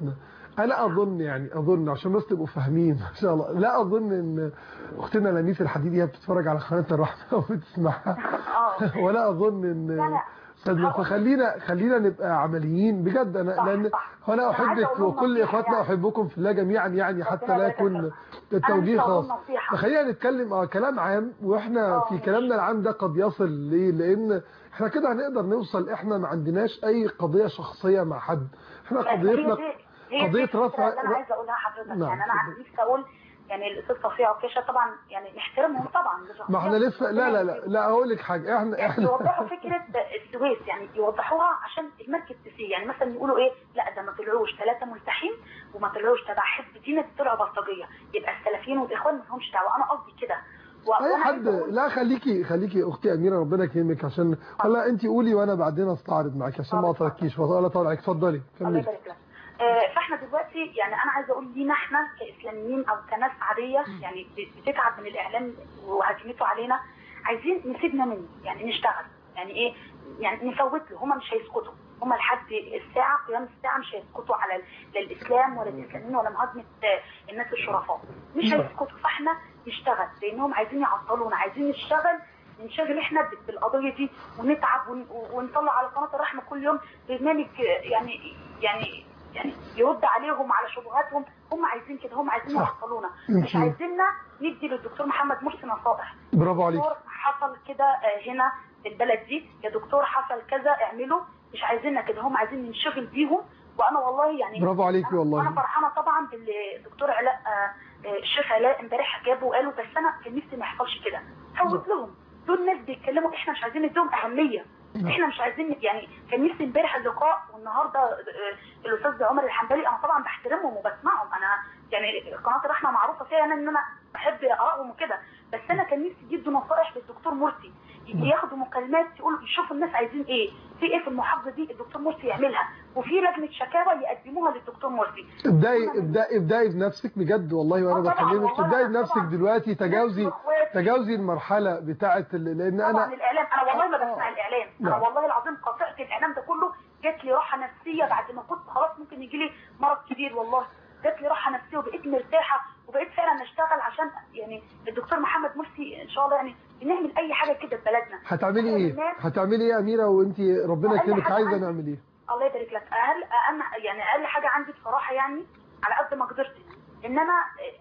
انا اظن يعني اظن عشان بس تبقوا فاهمين ان شاء الله لا اظن ان اختنا لميس الحديدي هي بتتفرج على قناه الرحمه وبتسمعها اه ولا اظن ان لا، لا. استاذنا فخلينا خلينا نبقى عمليين بجد انا صح، لان صح. انا أنا عايزة احبك أقول لهم وكل نصيحة اخواتنا يعني. احبكم في الله جميعا يعني حتى لا يبارك يكون لك. التوجيه أنا لسه أقول خاص نصيحة. فخلينا نتكلم اه كلام عام واحنا آه، في ماشي. كلامنا العام ده قد يصل ليه لان احنا كده هنقدر نوصل احنا ما عندناش اي قضيه شخصيه مع حد احنا بس هي قضيتنا دي- هي قضية دي الفكرة رفع- اللي انا عايزه اقولها لحضرتك نعم، يعني انا اتفضل. نفسي اقول يعني الاستاذ صفيه عكاشه طبعا يعني نحترمهم طبعا ما احنا لسه لا لا لا لا اقول لك حاجه احنا يعني احنا يوضحوا فكره السويس يعني يوضحوها عشان المركز تسي يعني مثلا يقولوا ايه لا ده ما طلعوش ثلاثه ملتحين وما طلعوش تبع حزب دين طلعوا بلطجيه يبقى السلفيين والاخوان ما لهمش دعوه انا قصدي كده و- اي وأنا حد عايزة أقول- لا خليكي خليكي اختي اميره ربنا يكرمك عشان ولا انت قولي وانا بعدين استعرض معاكي عشان ما اتفضل. اطركيش ولا طالعك اتفضلي الله كملي يبارك لك آه، فاحنا دلوقتي يعني انا عايزه اقول لينا احنا كاسلاميين او كناس عاديه يعني ب- بتتعب من الاعلام وهجمته علينا عايزين نسيبنا منه يعني نشتغل يعني ايه يعني نفوت له هم مش هيسكتوا هم لحد الساعه قيام الساعه مش هيسكتوا على ال- لا الاسلام ولا الاسلاميين ولا مهاجمه آه، الناس الشرفاء مش هيسكتوا فاحنا نشتغل لانهم عايزين يعطلونا عايزين نشتغل ننشغل احنا بال- بالقضيه دي ونتعب ون- ونطلع على قناه الرحمه كل يوم برنامج آه، يعني يعني يعني يرد عليهم على شبهاتهم هم عايزين كده هم عايزين صح. يعطلونا مم. مش عايزيننا ندي للدكتور محمد مرسي نصائح برافو عليك دكتور حصل كده آه، هنا في البلد دي يا دكتور حصل كذا اعمله مش عايزيننا كده هم عايزين ننشغل بيهم وانا والله يعني برافو عليكي أنا- والله. انا فرحانه طبعا باللي الدكتور علاء آه، آه، الشيخ علاء امبارح جابوا وقالوا بس انا كان نفسي ما يحصلش كده فوت لهم دول ناس بيتكلموا احنا مش عايزين نديهم اهميه احنا مش عايزين يعني كان نفسي امبارح اللقاء والنهارده آه، الاستاذ عمر الحنبلي انا طبعا بحترمهم وبسمعهم انا يعني قناه الرحمه معروفه فيها انا ان انا بحب ارائهم وكده بس انا كان نفسي يدوا نصائح للدكتور مرسي ياخدوا مكالمات يقولوا يشوفوا الناس عايزين ايه في ايه في المحافظه دي الدكتور مرسي يعملها وفي لجنه شكاوى يقدموها للدكتور مرسي ابدأي ابدأي ابدأي بنفسك بجد والله وانا آه طبعاً، بكلمك والله ابدأي أنا بنفسك طبعاً. دلوقتي تجاوزي إخواتي. تجاوزي المرحلة بتاعة ال- لان طبعا انا الاعلام انا والله ما آه. بسمع الاعلام انا نعم. والله العظيم قطعت الاعلام ده كله جات لي راحه نفسيه بعد ما كنت خلاص ممكن يجي لي مرض كبير والله جات لي راحه نفسيه وبقيت مرتاحه وبقيت فعلا اشتغل عشان يعني الدكتور محمد مرسي ان شاء الله يعني نعمل اي حاجه كده في بلدنا هتعملي إحنا ايه الناس- هتعملي ايه يا اميره وانت ربنا أقل يكرمك حاجة عايزه عندي- نعمل ايه الله يبارك لك اقل اقل يعني اقل حاجه عندي بصراحه يعني على قد ما قدرت ان انا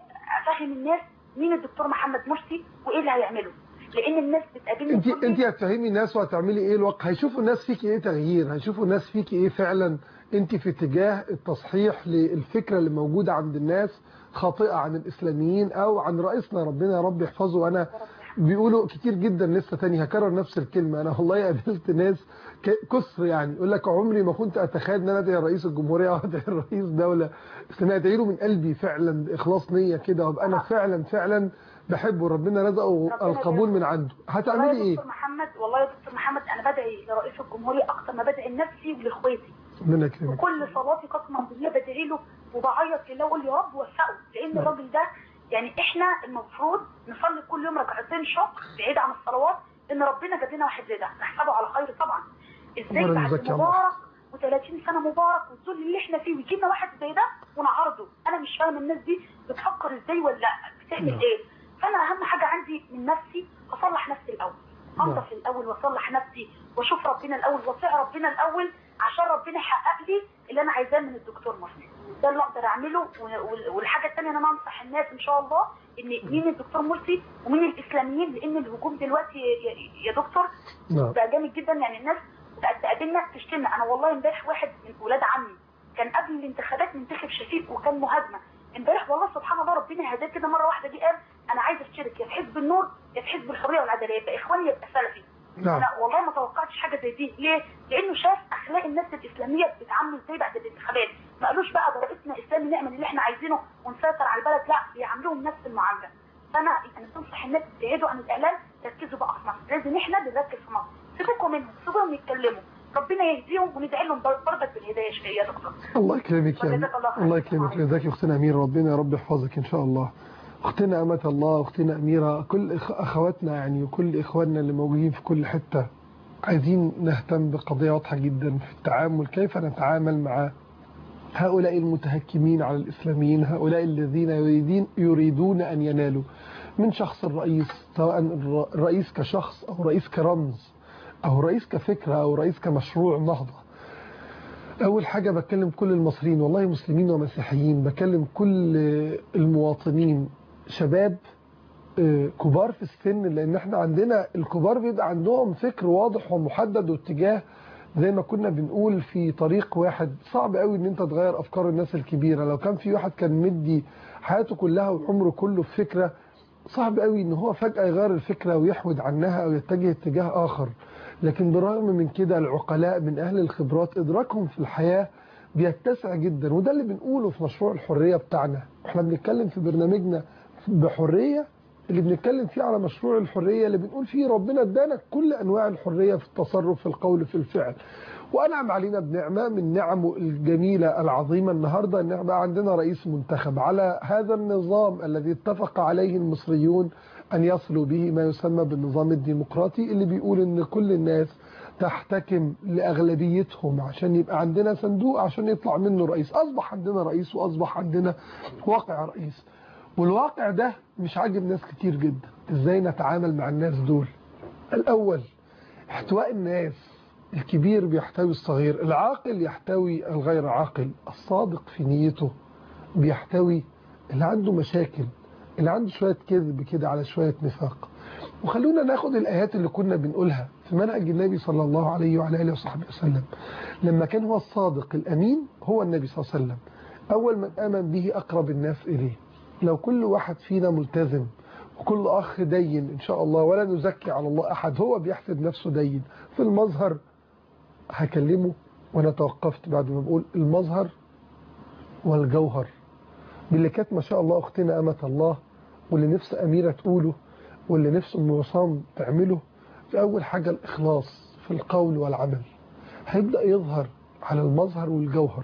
افهم الناس مين الدكتور محمد مرسي وايه اللي هيعمله لان الناس بتقابلني انت تقول لي انت هتفهمي الناس وهتعملي ايه الوقت هيشوفوا الناس فيكي ايه تغيير هيشوفوا الناس فيكي ايه فعلا انت في اتجاه التصحيح للفكره اللي موجوده عند الناس خاطئه عن الاسلاميين او عن رئيسنا ربنا يا رب يحفظه وانا بيقولوا كتير جدا لسه تاني هكرر نفس الكلمه انا والله قابلت ناس ك- كسر يعني يقول لك عمري ما كنت اتخيل ان انا ادعي رئيس الجمهوريه او ادعي رئيس دوله اسلاميه ادعي له من قلبي فعلا باخلاص نيه كده وابقى انا فعلا فعلا بحبه ربنا رزقه ربنا القبول من عنده هتعملي والله يا ايه دكتور محمد والله يا دكتور محمد انا بدعي لرئيس الجمهوريه اكتر ما بدعي لنفسي ولاخواتي ربنا يكرمك وكل صلاتي قسما بالله بدعي له وبعيط لله واقول يا رب وفقه لان الراجل ده يعني احنا المفروض نصلي كل يوم ركعتين شكر بعيد عن الصلوات ان ربنا جاب لنا واحد زي ده نحسبه على خير طبعا ازاي ربنا بعد يجزاك الله. مبارك و30 سنه مبارك والذل اللي احنا فيه ويجي لنا واحد زي ده ونعارضه انا مش فاهم الناس دي بتفكر ازاي ولا بتعمل نعم. ايه فانا اهم حاجه عندي من نفسي اصلح نفسي الاول نعم. انضف الاول واصلح نفسي واشوف ربنا الاول واطيع ربنا الاول عشان ربنا يحقق لي اللي انا عايزاه من الدكتور مرسي ده اللي اقدر اعمله و- وال- والحاجه الثانيه ان انا انصح الناس ان شاء الله ان مين الدكتور مرسي ومين الاسلاميين لان الهجوم دلوقتي يا- يا- يا دكتور نعم بقى جامد جدا يعني الناس بقت تقابلنا تشتمنا انا والله امبارح واحد من ولاد عمي كان قبل الانتخابات منتخب شفيق وكان مهاجمه امبارح والله سبحان الله ربنا هداه كده مره واحده جه قال انا عايز اشترك يا في حزب النور يا في حزب الحريه والعداله يبقى اخواني يبقى سلفي نعم انا والله ما توقعتش حاجه زي دي ليه؟ لانه شاف اخلاق الناس الاسلاميه بتتعامل ازاي بعد الانتخابات ما قالوش بقى ده رئيسنا اسلامي نعمل اللي احنا عايزينه ونسيطر على البلد لا بيعاملوهم نفس المعامله فانا يعني تنصح الناس تبعدوا عن الاعلام ركزوا بقى في مصر لازم احنا بنركز في مصر سيبوكم منهم سيبوهم يتكلموا ربنا يهديهم وندعي لهم برضك بالهدايه شويه يا دكتور الله يكرمك يا وجزاك الله خير. الله يكرمك جزاك يا اختنا اميره ربنا يا رب يحفظك ان شاء الله اختنا امه الله اختنا اميره كل إخ- اخواتنا يعني وكل اخواننا اللي موجودين في كل حته عايزين نهتم بقضيه واضحه جدا في التعامل كيف نتعامل مع هؤلاء المتهكمين على الإسلاميين هؤلاء الذين يريدين يريدون أن ينالوا من شخص الرئيس سواء الرئيس كشخص أو رئيس كرمز أو رئيس كفكرة أو رئيس كمشروع نهضة أول حاجة بكلم كل المصريين والله مسلمين ومسيحيين بكلم كل المواطنين شباب كبار في السن لأن احنا عندنا الكبار بيبقى عندهم فكر واضح ومحدد واتجاه زي ما كنا بنقول في طريق واحد صعب قوي ان انت تغير افكار الناس الكبيرة لو كان في واحد كان مدي حياته كلها وعمره كله في فكرة صعب قوي ان هو فجأة يغير الفكرة ويحود عنها او يتجه اتجاه اخر لكن بالرغم من كده العقلاء من اهل الخبرات ادراكهم في الحياة بيتسع جدا وده اللي بنقوله في مشروع الحرية بتاعنا احنا بنتكلم في برنامجنا بحرية اللي بنتكلم فيه على مشروع الحرية اللي بنقول فيه ربنا ادانا كل أنواع الحرية في التصرف في القول في الفعل وأنعم علينا بنعمة من نعمه الجميلة العظيمة النهاردة أن احنا عندنا رئيس منتخب على هذا النظام الذي اتفق عليه المصريون أن يصلوا به ما يسمى بالنظام الديمقراطي اللي بيقول أن كل الناس تحتكم لأغلبيتهم عشان يبقى عندنا صندوق عشان يطلع منه رئيس أصبح عندنا رئيس وأصبح عندنا واقع رئيس والواقع ده مش عاجب ناس كتير جدا ازاي نتعامل مع الناس دول الاول احتواء الناس الكبير بيحتوي الصغير العاقل يحتوي الغير عاقل الصادق في نيته بيحتوي اللي عنده مشاكل اللي عنده شوية كذب كده على شوية نفاق وخلونا ناخد الآيات اللي كنا بنقولها في منهج النبي صلى الله عليه وعلى آله وصحبه وسلم لما كان هو الصادق الأمين هو النبي صلى الله عليه وسلم أول من آمن به أقرب الناس إليه لو كل واحد فينا ملتزم وكل أخ دين إن شاء الله ولا نزكي على الله أحد هو بيحسب نفسه دين في المظهر هكلمه وأنا توقفت بعد ما بقول المظهر والجوهر باللي كانت ما شاء الله أختنا أمة الله واللي نفس أميرة تقوله واللي نفس أم وصام تعمله في أول حاجة الإخلاص في القول والعمل هيبدأ يظهر على المظهر والجوهر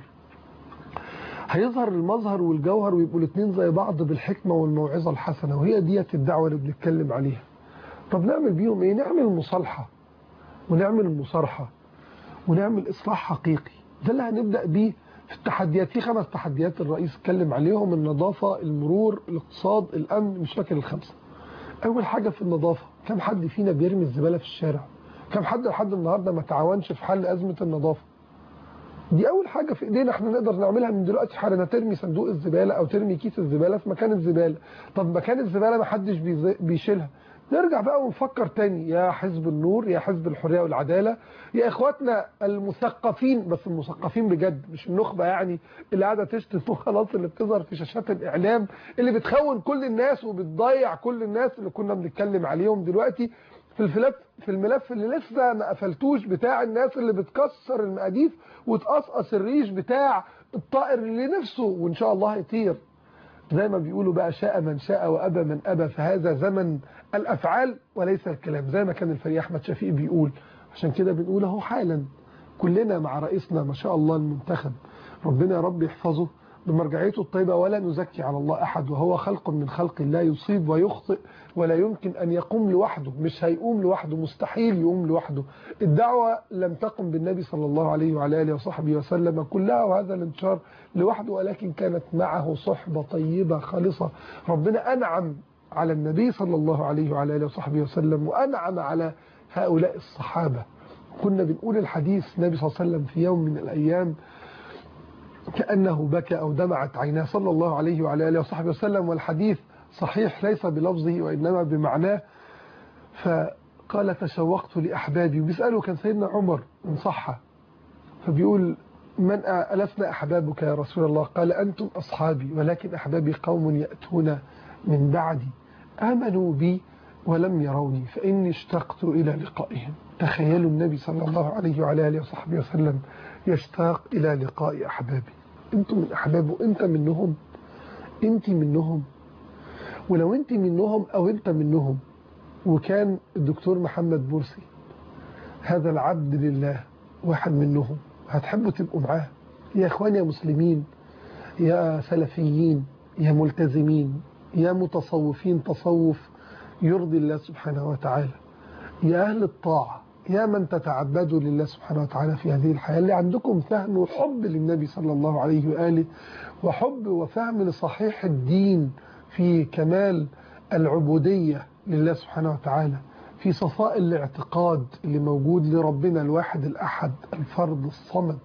هيظهر المظهر والجوهر ويبقوا الاثنين زي بعض بالحكمة والموعظة الحسنة وهي ديت الدعوة اللي بنتكلم عليها طب نعمل بيهم ايه نعمل مصالحة ونعمل مصارحة ونعمل إصلاح حقيقي ده اللي هنبدأ بيه في التحديات في خمس تحديات الرئيس اتكلم عليهم النظافة المرور الاقتصاد الأمن مش فاكر الخمسة أول حاجة في النظافة كم حد فينا بيرمي الزبالة في الشارع كم حد لحد النهاردة ما تعاونش في حل أزمة النظافة دي اول حاجه في ايدينا احنا نقدر نعملها من دلوقتي حالا ترمي صندوق الزباله او ترمي كيس الزباله في مكان الزباله طب مكان الزباله ما حدش بيشيلها نرجع بقى ونفكر تاني يا حزب النور يا حزب الحريه والعداله يا اخواتنا المثقفين بس المثقفين بجد مش النخبه يعني اللي قاعده تشتم وخلاص اللي بتظهر في شاشات الاعلام اللي بتخون كل الناس وبتضيع كل الناس اللي كنا بنتكلم عليهم دلوقتي في الملف في الملف اللي لسه ما قفلتوش بتاع الناس اللي بتكسر المقاديف وتقصقص الريش بتاع الطائر اللي نفسه وان شاء الله هيطير زي ما بيقولوا بقى شاء من شاء وابى من ابى فهذا زمن الافعال وليس الكلام زي ما كان الفريق احمد شفيق بيقول عشان كده بنقول اهو حالا كلنا مع رئيسنا ما شاء الله المنتخب ربنا يا رب يحفظه بمرجعيته الطيبة ولا نزكي على الله أحد وهو خلق من خلق الله يصيب ويخطئ ولا يمكن أن يقوم لوحده مش هيقوم لوحده مستحيل يقوم لوحده الدعوة لم تقم بالنبي صلى الله عليه وعلى آله وصحبه وسلم كلها وهذا الانتشار لوحده ولكن كانت معه صحبة طيبة خالصة ربنا أنعم على النبي صلى الله عليه وعلى آله وصحبه وسلم وأنعم على هؤلاء الصحابة كنا بنقول الحديث النبي صلى الله عليه وسلم في يوم من الأيام كأنه بكى أو دمعت عيناه صلى الله عليه وعلى آله وصحبه وسلم والحديث صحيح ليس بلفظه وإنما بمعناه فقال تشوقت لأحبابي وبيسأله كان سيدنا عمر إن صح فبيقول من ألفنا أحبابك يا رسول الله قال أنتم أصحابي ولكن أحبابي قوم يأتون من بعدي آمنوا بي ولم يروني فإني اشتقت إلى لقائهم تخيلوا النبي صلى الله عليه وعلى آله وصحبه وسلم يشتاق إلى لقاء أحبابي أنتم من أحبابه أنت منهم أنت منهم ولو أنت منهم أو أنت منهم وكان الدكتور محمد مرسي هذا العبد لله واحد منهم هتحبوا تبقوا معاه يا إخوان يا مسلمين يا سلفيين يا ملتزمين يا متصوفين تصوف يرضي الله سبحانه وتعالى يا أهل الطاعة يا من تتعبدوا لله سبحانه وتعالى في هذه الحياة اللي عندكم فهم وحب للنبي صلى الله عليه وآله وحب وفهم لصحيح الدين في كمال العبودية لله سبحانه وتعالى في صفاء الاعتقاد اللي موجود لربنا الواحد الأحد الفرد الصمد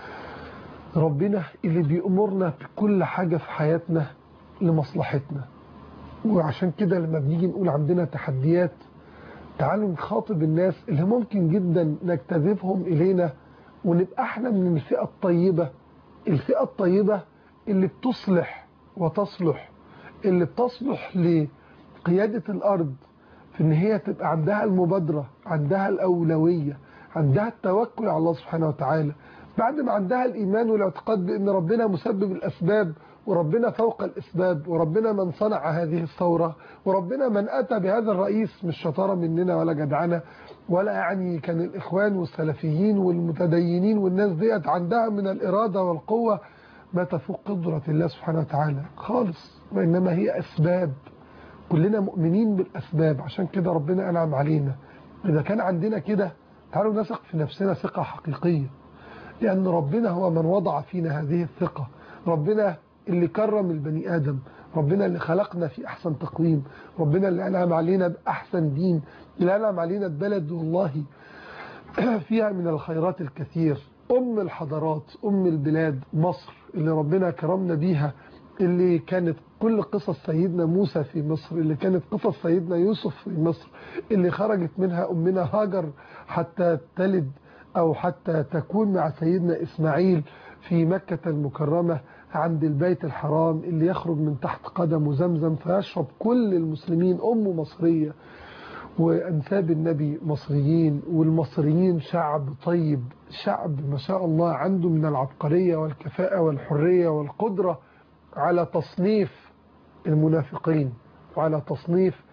ربنا اللي بيأمرنا بكل حاجة في حياتنا لمصلحتنا وعشان كده لما بنيجي نقول عندنا تحديات تعالوا نخاطب الناس اللي ممكن جدا نجتذبهم إلينا ونبقى احنا من الفئة الطيبة الفئة الطيبة اللي بتصلح وتصلح اللي بتصلح لقيادة الأرض في ان هي تبقى عندها المبادرة عندها الأولوية عندها التوكل على الله سبحانه وتعالى بعد ما عندها الإيمان والاعتقاد بأن ربنا مسبب الأسباب وربنا فوق الأسباب وربنا من صنع هذه الثورة وربنا من أتى بهذا الرئيس مش شطارة مننا ولا جدعنة ولا يعني كان الإخوان والسلفيين والمتدينين والناس ديت عندها من الإرادة والقوة ما تفوق قدرة الله سبحانه وتعالى خالص وإنما هي أسباب كلنا مؤمنين بالأسباب عشان كده ربنا أنعم علينا إذا كان عندنا كده تعالوا نثق في نفسنا ثقة حقيقية لأن ربنا هو من وضع فينا هذه الثقة ربنا اللي كرم البني آدم ربنا اللي خلقنا في أحسن تقويم ربنا اللي أنعم علينا بأحسن دين اللي أنعم علينا ببلد والله فيها من الخيرات الكثير أم الحضارات أم البلاد مصر اللي ربنا كرمنا بيها اللي كانت كل قصص سيدنا موسى في مصر اللي كانت قصص سيدنا يوسف في مصر اللي خرجت منها أمنا هاجر حتى تلد أو حتى تكون مع سيدنا إسماعيل في مكة المكرمة عند البيت الحرام اللي يخرج من تحت قدمه زمزم فيشرب كل المسلمين أم مصرية وأنساب النبي مصريين والمصريين شعب طيب شعب ما شاء الله عنده من العبقرية والكفاءة والحرية والقدرة على تصنيف المنافقين وعلى تصنيف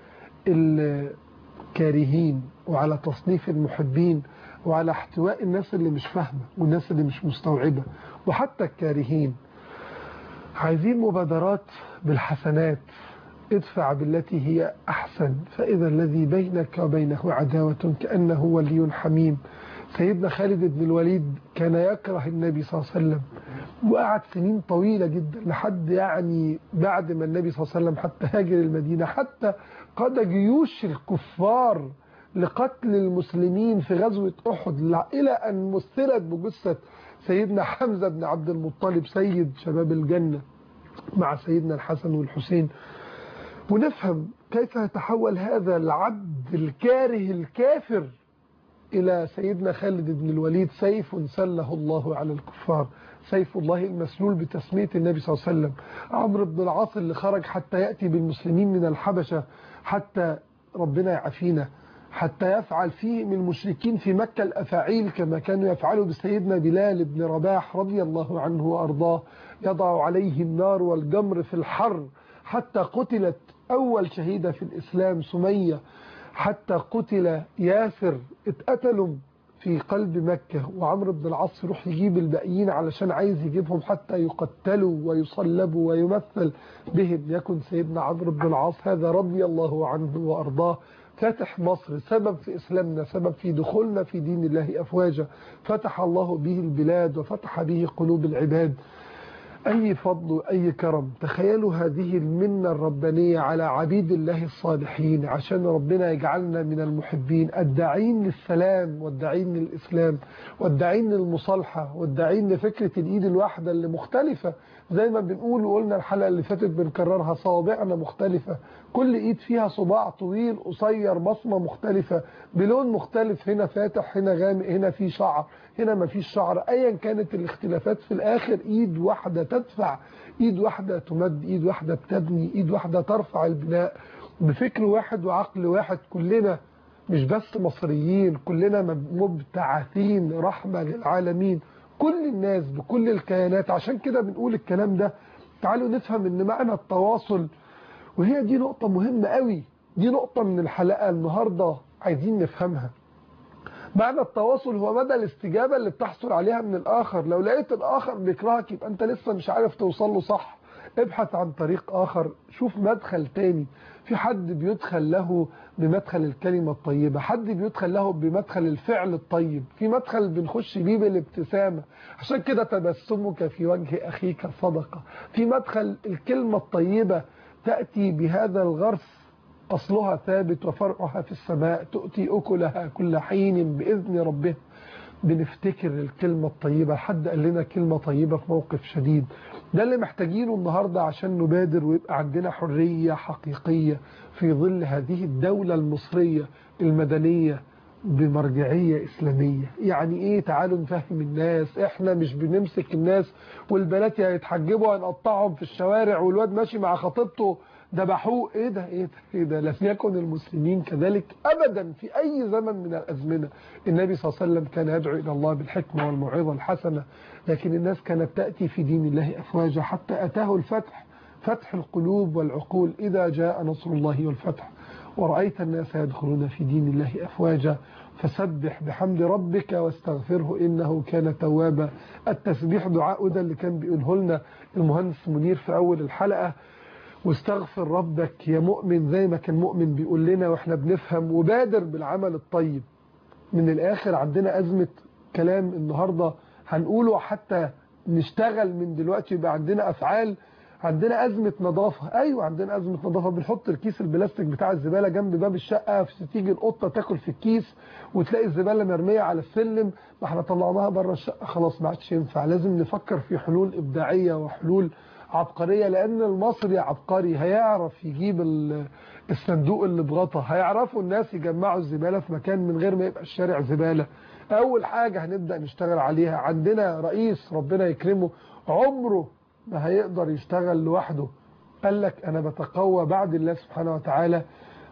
الكارهين وعلى تصنيف المحبين وعلى احتواء الناس اللي مش فاهمة والناس اللي مش مستوعبة وحتى الكارهين عايزين مبادرات بالحسنات ادفع بالتي هي أحسن فإذا الذي بينك وبينه عداوة كأنه ولي حميم سيدنا خالد بن الوليد كان يكره النبي صلى الله عليه وسلم وقعد سنين طويلة جدا لحد يعني بعد ما النبي صلى الله عليه وسلم حتى هاجر المدينة حتى قاد جيوش الكفار لقتل المسلمين في غزوة أحد إلى أن مثلت بجثة سيدنا حمزة بن عبد المطلب سيد شباب الجنة مع سيدنا الحسن والحسين ونفهم كيف يتحول هذا العبد الكاره الكافر إلى سيدنا خالد بن الوليد سيف سله الله على الكفار سيف الله المسلول بتسمية النبي صلى الله عليه وسلم عمرو بن العاص اللي خرج حتى يأتي بالمسلمين من الحبشة حتى ربنا يعافينا حتى يفعل فيهم المشركين في مكة الأفاعيل كما كانوا يفعلوا بسيدنا بلال بن رباح رضي الله عنه وأرضاه يضع عليه النار والجمر في الحر حتى قتلت أول شهيدة في الإسلام سمية حتى قتل ياسر اتقتلوا في قلب مكة وعمرو بن العاص يروح يجيب الباقيين علشان عايز يجيبهم حتى يقتلوا ويصلبوا ويمثل بهم يكن سيدنا عمرو بن العاص هذا رضي الله عنه وأرضاه فاتح مصر سبب في إسلامنا سبب في دخولنا في دين الله أفواجا فتح الله به البلاد وفتح به قلوب العباد أي فضل وأي كرم تخيلوا هذه المنة الربانية على عبيد الله الصالحين عشان ربنا يجعلنا من المحبين الداعين للسلام والداعين للإسلام والداعين للمصالحة والداعين لفكرة الإيد الواحدة اللي مختلفة زي ما بنقول وقلنا الحلقة اللي فاتت بنكررها صوابعنا مختلفة كل إيد فيها صباع طويل قصير بصمة مختلفة بلون مختلف هنا فاتح هنا غامق هنا في شعر هنا ما فيش شعر ايا كانت الاختلافات في الاخر ايد واحدة تدفع ايد واحدة تمد ايد واحدة بتبني ايد واحدة ترفع البناء بفكر واحد وعقل واحد كلنا مش بس مصريين كلنا مبتعثين رحمة للعالمين كل الناس بكل الكيانات عشان كده بنقول الكلام ده تعالوا نفهم ان معنى التواصل وهي دي نقطة مهمة قوي دي نقطة من الحلقة النهاردة عايزين نفهمها معنى التواصل هو مدى الاستجابة اللي بتحصل عليها من الآخر لو لقيت الآخر بيكرهك يبقى أنت لسه مش عارف توصل له صح ابحث عن طريق آخر شوف مدخل تاني في حد بيدخل له بمدخل الكلمة الطيبة حد بيدخل له بمدخل الفعل الطيب في مدخل بنخش بيه بالابتسامة عشان كده تبسمك في وجه أخيك صدقة في مدخل الكلمة الطيبة تأتي بهذا الغرس أصلها ثابت وفرعها في السماء تؤتي أكلها كل حين بإذن ربها بنفتكر الكلمة الطيبة حد قال لنا كلمة طيبة في موقف شديد ده اللي محتاجينه النهاردة عشان نبادر ويبقى عندنا حرية حقيقية في ظل هذه الدولة المصرية المدنية بمرجعية إسلامية يعني إيه تعالوا نفهم الناس إحنا مش بنمسك الناس والبنات يا يتحجبوا هنقطعهم في الشوارع والواد ماشي مع خطيبته ذبحوه ايه ده ايه ده ايه ده لم يكن المسلمين كذلك ابدا في اي زمن من الازمنه النبي صلى الله عليه وسلم كان يدعو الى الله بالحكمه والموعظه الحسنه لكن الناس كانت تاتي في دين الله افواجا حتى اتاه الفتح فتح القلوب والعقول اذا جاء نصر الله والفتح ورأيت الناس يدخلون في دين الله أفواجا فسبح بحمد ربك واستغفره إنه كان توابا التسبيح دعاء ده اللي كان بيقوله لنا المهندس منير في أول الحلقة واستغفر ربك يا مؤمن زي ما كان مؤمن بيقول لنا واحنا بنفهم وبادر بالعمل الطيب من الآخر عندنا أزمة كلام النهاردة هنقوله حتى نشتغل من دلوقتي يبقى عندنا أفعال عندنا أزمة نظافة أيوة عندنا أزمة نظافة بنحط الكيس البلاستيك بتاع الزبالة جنب باب الشقة تيجي القطة تاكل في الكيس وتلاقي الزبالة مرمية على السلم ما احنا طلعناها بره الشقة خلاص ما عادش ينفع لازم نفكر في حلول إبداعية وحلول عبقرية لأن المصري عبقري هيعرف يجيب الصندوق اللي بغطى هيعرفوا الناس يجمعوا الزبالة في مكان من غير ما يبقى الشارع زبالة أول حاجة هنبدأ نشتغل عليها عندنا رئيس ربنا يكرمه عمره ما هيقدر يشتغل لوحده قال لك أنا بتقوى بعد الله سبحانه وتعالى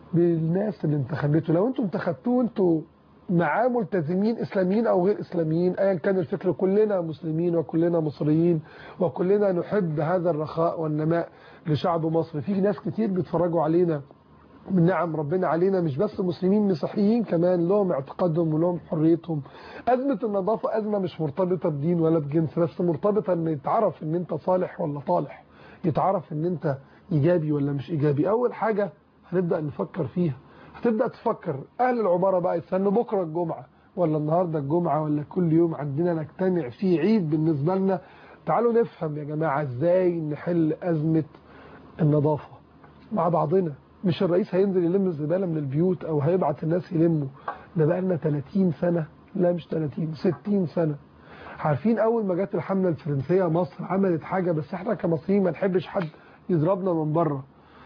بالناس اللي انتخبته لو انتم انتخبتوه انتوا معاه ملتزمين اسلاميين او غير اسلاميين ايا كان الفكر كلنا مسلمين وكلنا مصريين وكلنا نحب هذا الرخاء والنماء لشعب مصر في ناس كتير بيتفرجوا علينا من نعم ربنا علينا مش بس مسلمين مسيحيين كمان لهم اعتقادهم ولهم حريتهم أزمة النظافة أزمة مش مرتبطة بدين ولا بجنس بس مرتبطة ان يتعرف ان انت صالح ولا طالح يتعرف ان انت ايجابي ولا مش ايجابي اول حاجة هنبدأ نفكر فيها هتبدأ تفكر اهل العمارة بقى يستنوا بكرة الجمعة ولا النهاردة الجمعة ولا كل يوم عندنا نجتمع فيه عيد بالنسبة لنا تعالوا نفهم يا جماعة ازاي نحل أزمة النظافة مع بعضنا مش الرئيس هينزل يلم الزبالة من البيوت او هيبعت الناس يلموا ده بقى لنا 30 سنة لا مش 30 60 سنة عارفين اول ما جت الحملة الفرنسية مصر عملت حاجة بس احنا كمصريين ما نحبش حد يضربنا من بره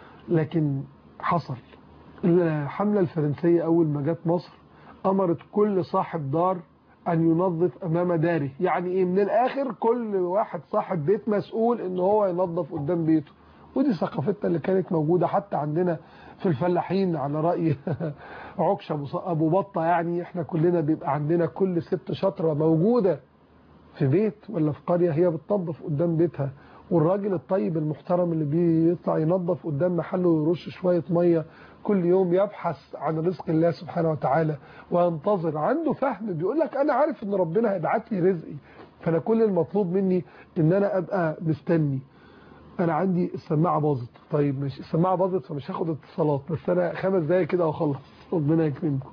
لكن حصل الحملة الفرنسية اول ما جت مصر امرت كل صاحب دار ان ينظف امام داره يعني ايه من الاخر كل واحد صاحب بيت مسؤول ان هو ينظف قدام بيته ودي ثقافتنا اللي كانت موجودة حتى عندنا في الفلاحين على رأي عكش أبو بطة يعني احنا كلنا بيبقى عندنا كل ست شطرة موجودة في بيت ولا في قرية هي بتنظف قدام بيتها والراجل الطيب المحترم اللي بيطلع ينظف قدام محله ويرش شوية مية كل يوم يبحث عن رزق الله سبحانه وتعالى وينتظر عنده فهم بيقول لك أنا عارف إن ربنا هيبعت لي رزقي فأنا كل المطلوب مني إن أنا أبقى مستني انا عندي السماعه باظت طيب ماشي السماعه باظت فمش هاخد اتصالات بس انا خمس دقايق كده واخلص ربنا يكرمكم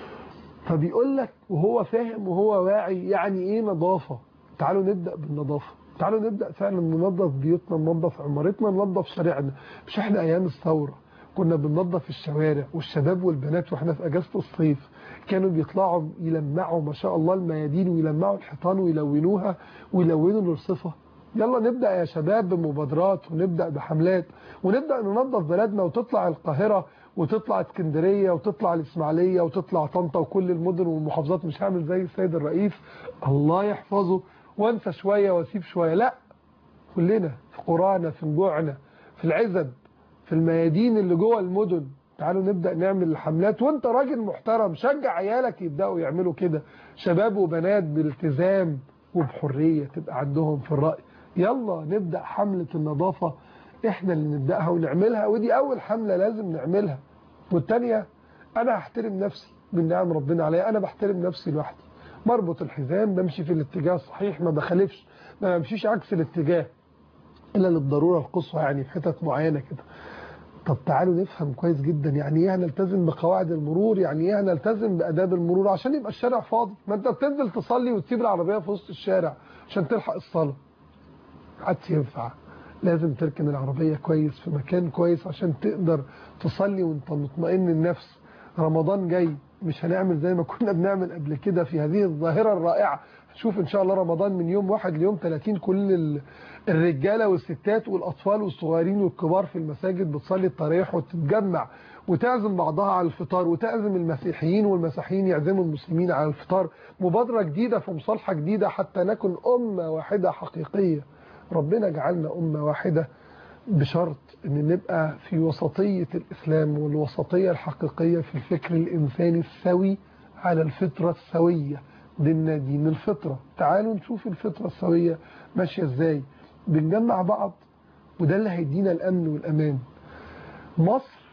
فبيقول لك وهو فاهم وهو واعي يعني ايه نظافه تعالوا نبدا بالنظافه تعالوا نبدا فعلا ننظف بيوتنا ننظف عمارتنا ننظف شارعنا مش احنا ايام الثوره كنا بننظف الشوارع والشباب والبنات واحنا في اجازه الصيف كانوا بيطلعوا يلمعوا ما شاء الله الميادين ويلمعوا الحيطان ويلونوها ويلونوا الرصفه يلا نبدأ يا شباب بمبادرات ونبدأ بحملات ونبدأ ننظف بلدنا وتطلع القاهرة وتطلع اسكندرية وتطلع الإسماعيلية وتطلع طنطا وكل المدن والمحافظات مش هعمل زي السيد الرئيس الله يحفظه وانسى شوية واسيب شوية لا كلنا في قرانا في نجوعنا في العزب في الميادين اللي جوه المدن تعالوا نبدأ نعمل الحملات وانت راجل محترم شجع عيالك يبدأوا يعملوا كده شباب وبنات بالتزام وبحرية تبقى عندهم في الرأي يلا نبدأ حملة النظافة احنا اللي نبدأها ونعملها ودي اول حملة لازم نعملها والتانية انا هحترم نفسي من نعم ربنا عليا انا بحترم نفسي لوحدي مربط الحزام بمشي في الاتجاه الصحيح ما بخالفش ما بمشيش عكس الاتجاه إلا للضرورة القصوى يعني في حتت معينة كده طب تعالوا نفهم كويس جدا يعني ايه هنلتزم بقواعد المرور يعني ايه هنلتزم باداب المرور عشان يبقى الشارع فاضي ما انت بتنزل تصلي وتسيب العربيه في وسط الشارع عشان تلحق الصلاه عادش ينفع لازم تركن العربيه كويس في مكان كويس عشان تقدر تصلي وانت مطمئن النفس رمضان جاي مش هنعمل زي ما كنا بنعمل قبل كده في هذه الظاهره الرائعه شوف ان شاء الله رمضان من يوم واحد ليوم 30 كل ال- الرجاله والستات والاطفال والصغيرين والكبار في المساجد بتصلي التراويح وتتجمع وتعزم بعضها على الفطار وتعزم المسيحيين والمسيحيين يعزموا المسلمين على الفطار مبادره جديده في مصالحه جديده حتى نكن امه واحده حقيقيه ربنا جعلنا امه واحده بشرط ان نبقى في وسطيه الاسلام والوسطيه الحقيقيه في الفكر الانساني السوي على الفطره السويه ديننا دين الفطره تعالوا نشوف الفطره السويه ماشيه ازاي بنجمع بعض وده اللي هيدينا الامن والامان مصر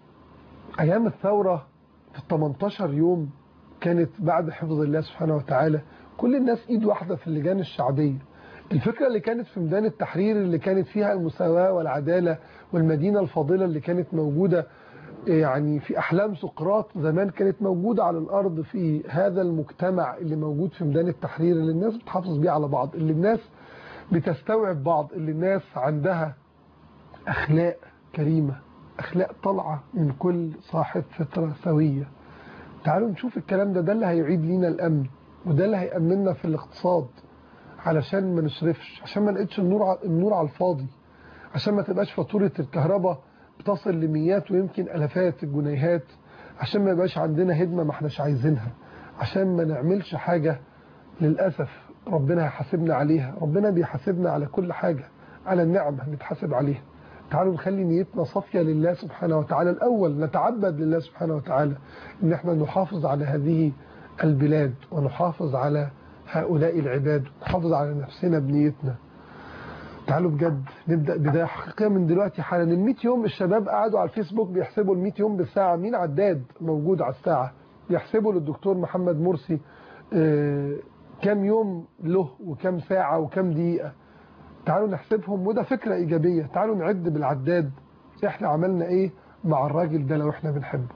ايام الثوره في ال 18 يوم كانت بعد حفظ الله سبحانه وتعالى كل الناس ايد واحده في اللجان الشعبيه الفكره اللي كانت في ميدان التحرير اللي كانت فيها المساواه والعداله والمدينه الفاضله اللي كانت موجوده يعني في احلام سقراط زمان كانت موجوده على الارض في هذا المجتمع اللي موجود في ميدان التحرير اللي الناس بتحافظ بيه على بعض اللي الناس بتستوعب بعض اللي الناس عندها اخلاق كريمه اخلاق طالعه من كل صاحب فطره سويه تعالوا نشوف الكلام ده ده اللي هيعيد لينا الامن وده اللي هيامننا في الاقتصاد علشان ما نصرفش عشان ما نقيتش النور على النور على الفاضي عشان ما تبقاش فاتوره الكهرباء بتصل لمئات ويمكن الافات الجنيهات عشان ما يبقاش عندنا هدمه ما احناش عايزينها عشان ما نعملش حاجه للاسف ربنا هيحاسبنا عليها ربنا بيحاسبنا على كل حاجه على النعم هنتحاسب عليها تعالوا نخلي نيتنا صافيه لله سبحانه وتعالى الاول نتعبد لله سبحانه وتعالى ان احنا نحافظ على هذه البلاد ونحافظ على هؤلاء العباد ونحافظ على نفسنا بنيتنا تعالوا بجد نبدا بدايه حقيقيه من دلوقتي حالا ال 100 يوم الشباب قعدوا على الفيسبوك بيحسبوا ال 100 يوم بالساعه مين عداد موجود على الساعه بيحسبوا للدكتور محمد مرسي آه، كام يوم له وكام ساعه وكام دقيقه تعالوا نحسبهم وده فكره ايجابيه تعالوا نعد بالعداد احنا عملنا ايه مع الراجل ده لو احنا بنحبه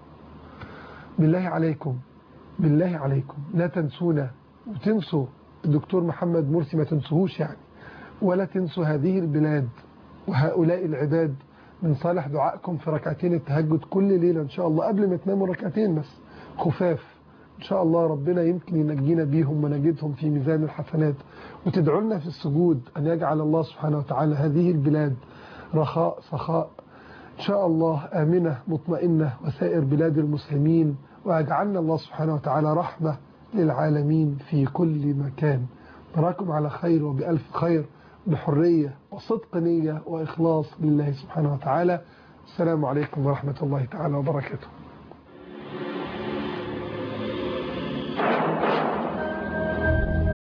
بالله عليكم بالله عليكم لا تنسونا وتنسوا الدكتور محمد مرسي ما تنسوهوش يعني ولا تنسوا هذه البلاد وهؤلاء العباد من صالح دعائكم في ركعتين التهجد كل ليلة إن شاء الله قبل ما تناموا ركعتين بس خفاف إن شاء الله ربنا يمكن ينجينا بيهم ونجدهم في ميزان الحسنات وتدعوا لنا في السجود أن يجعل الله سبحانه وتعالى هذه البلاد رخاء سخاء إن شاء الله آمنة مطمئنة وسائر بلاد المسلمين ويجعلنا الله سبحانه وتعالى رحمة للعالمين في كل مكان نراكم على خير وبألف خير بحرية وصدق نية وإخلاص لله سبحانه وتعالى السلام عليكم ورحمة الله تعالى وبركاته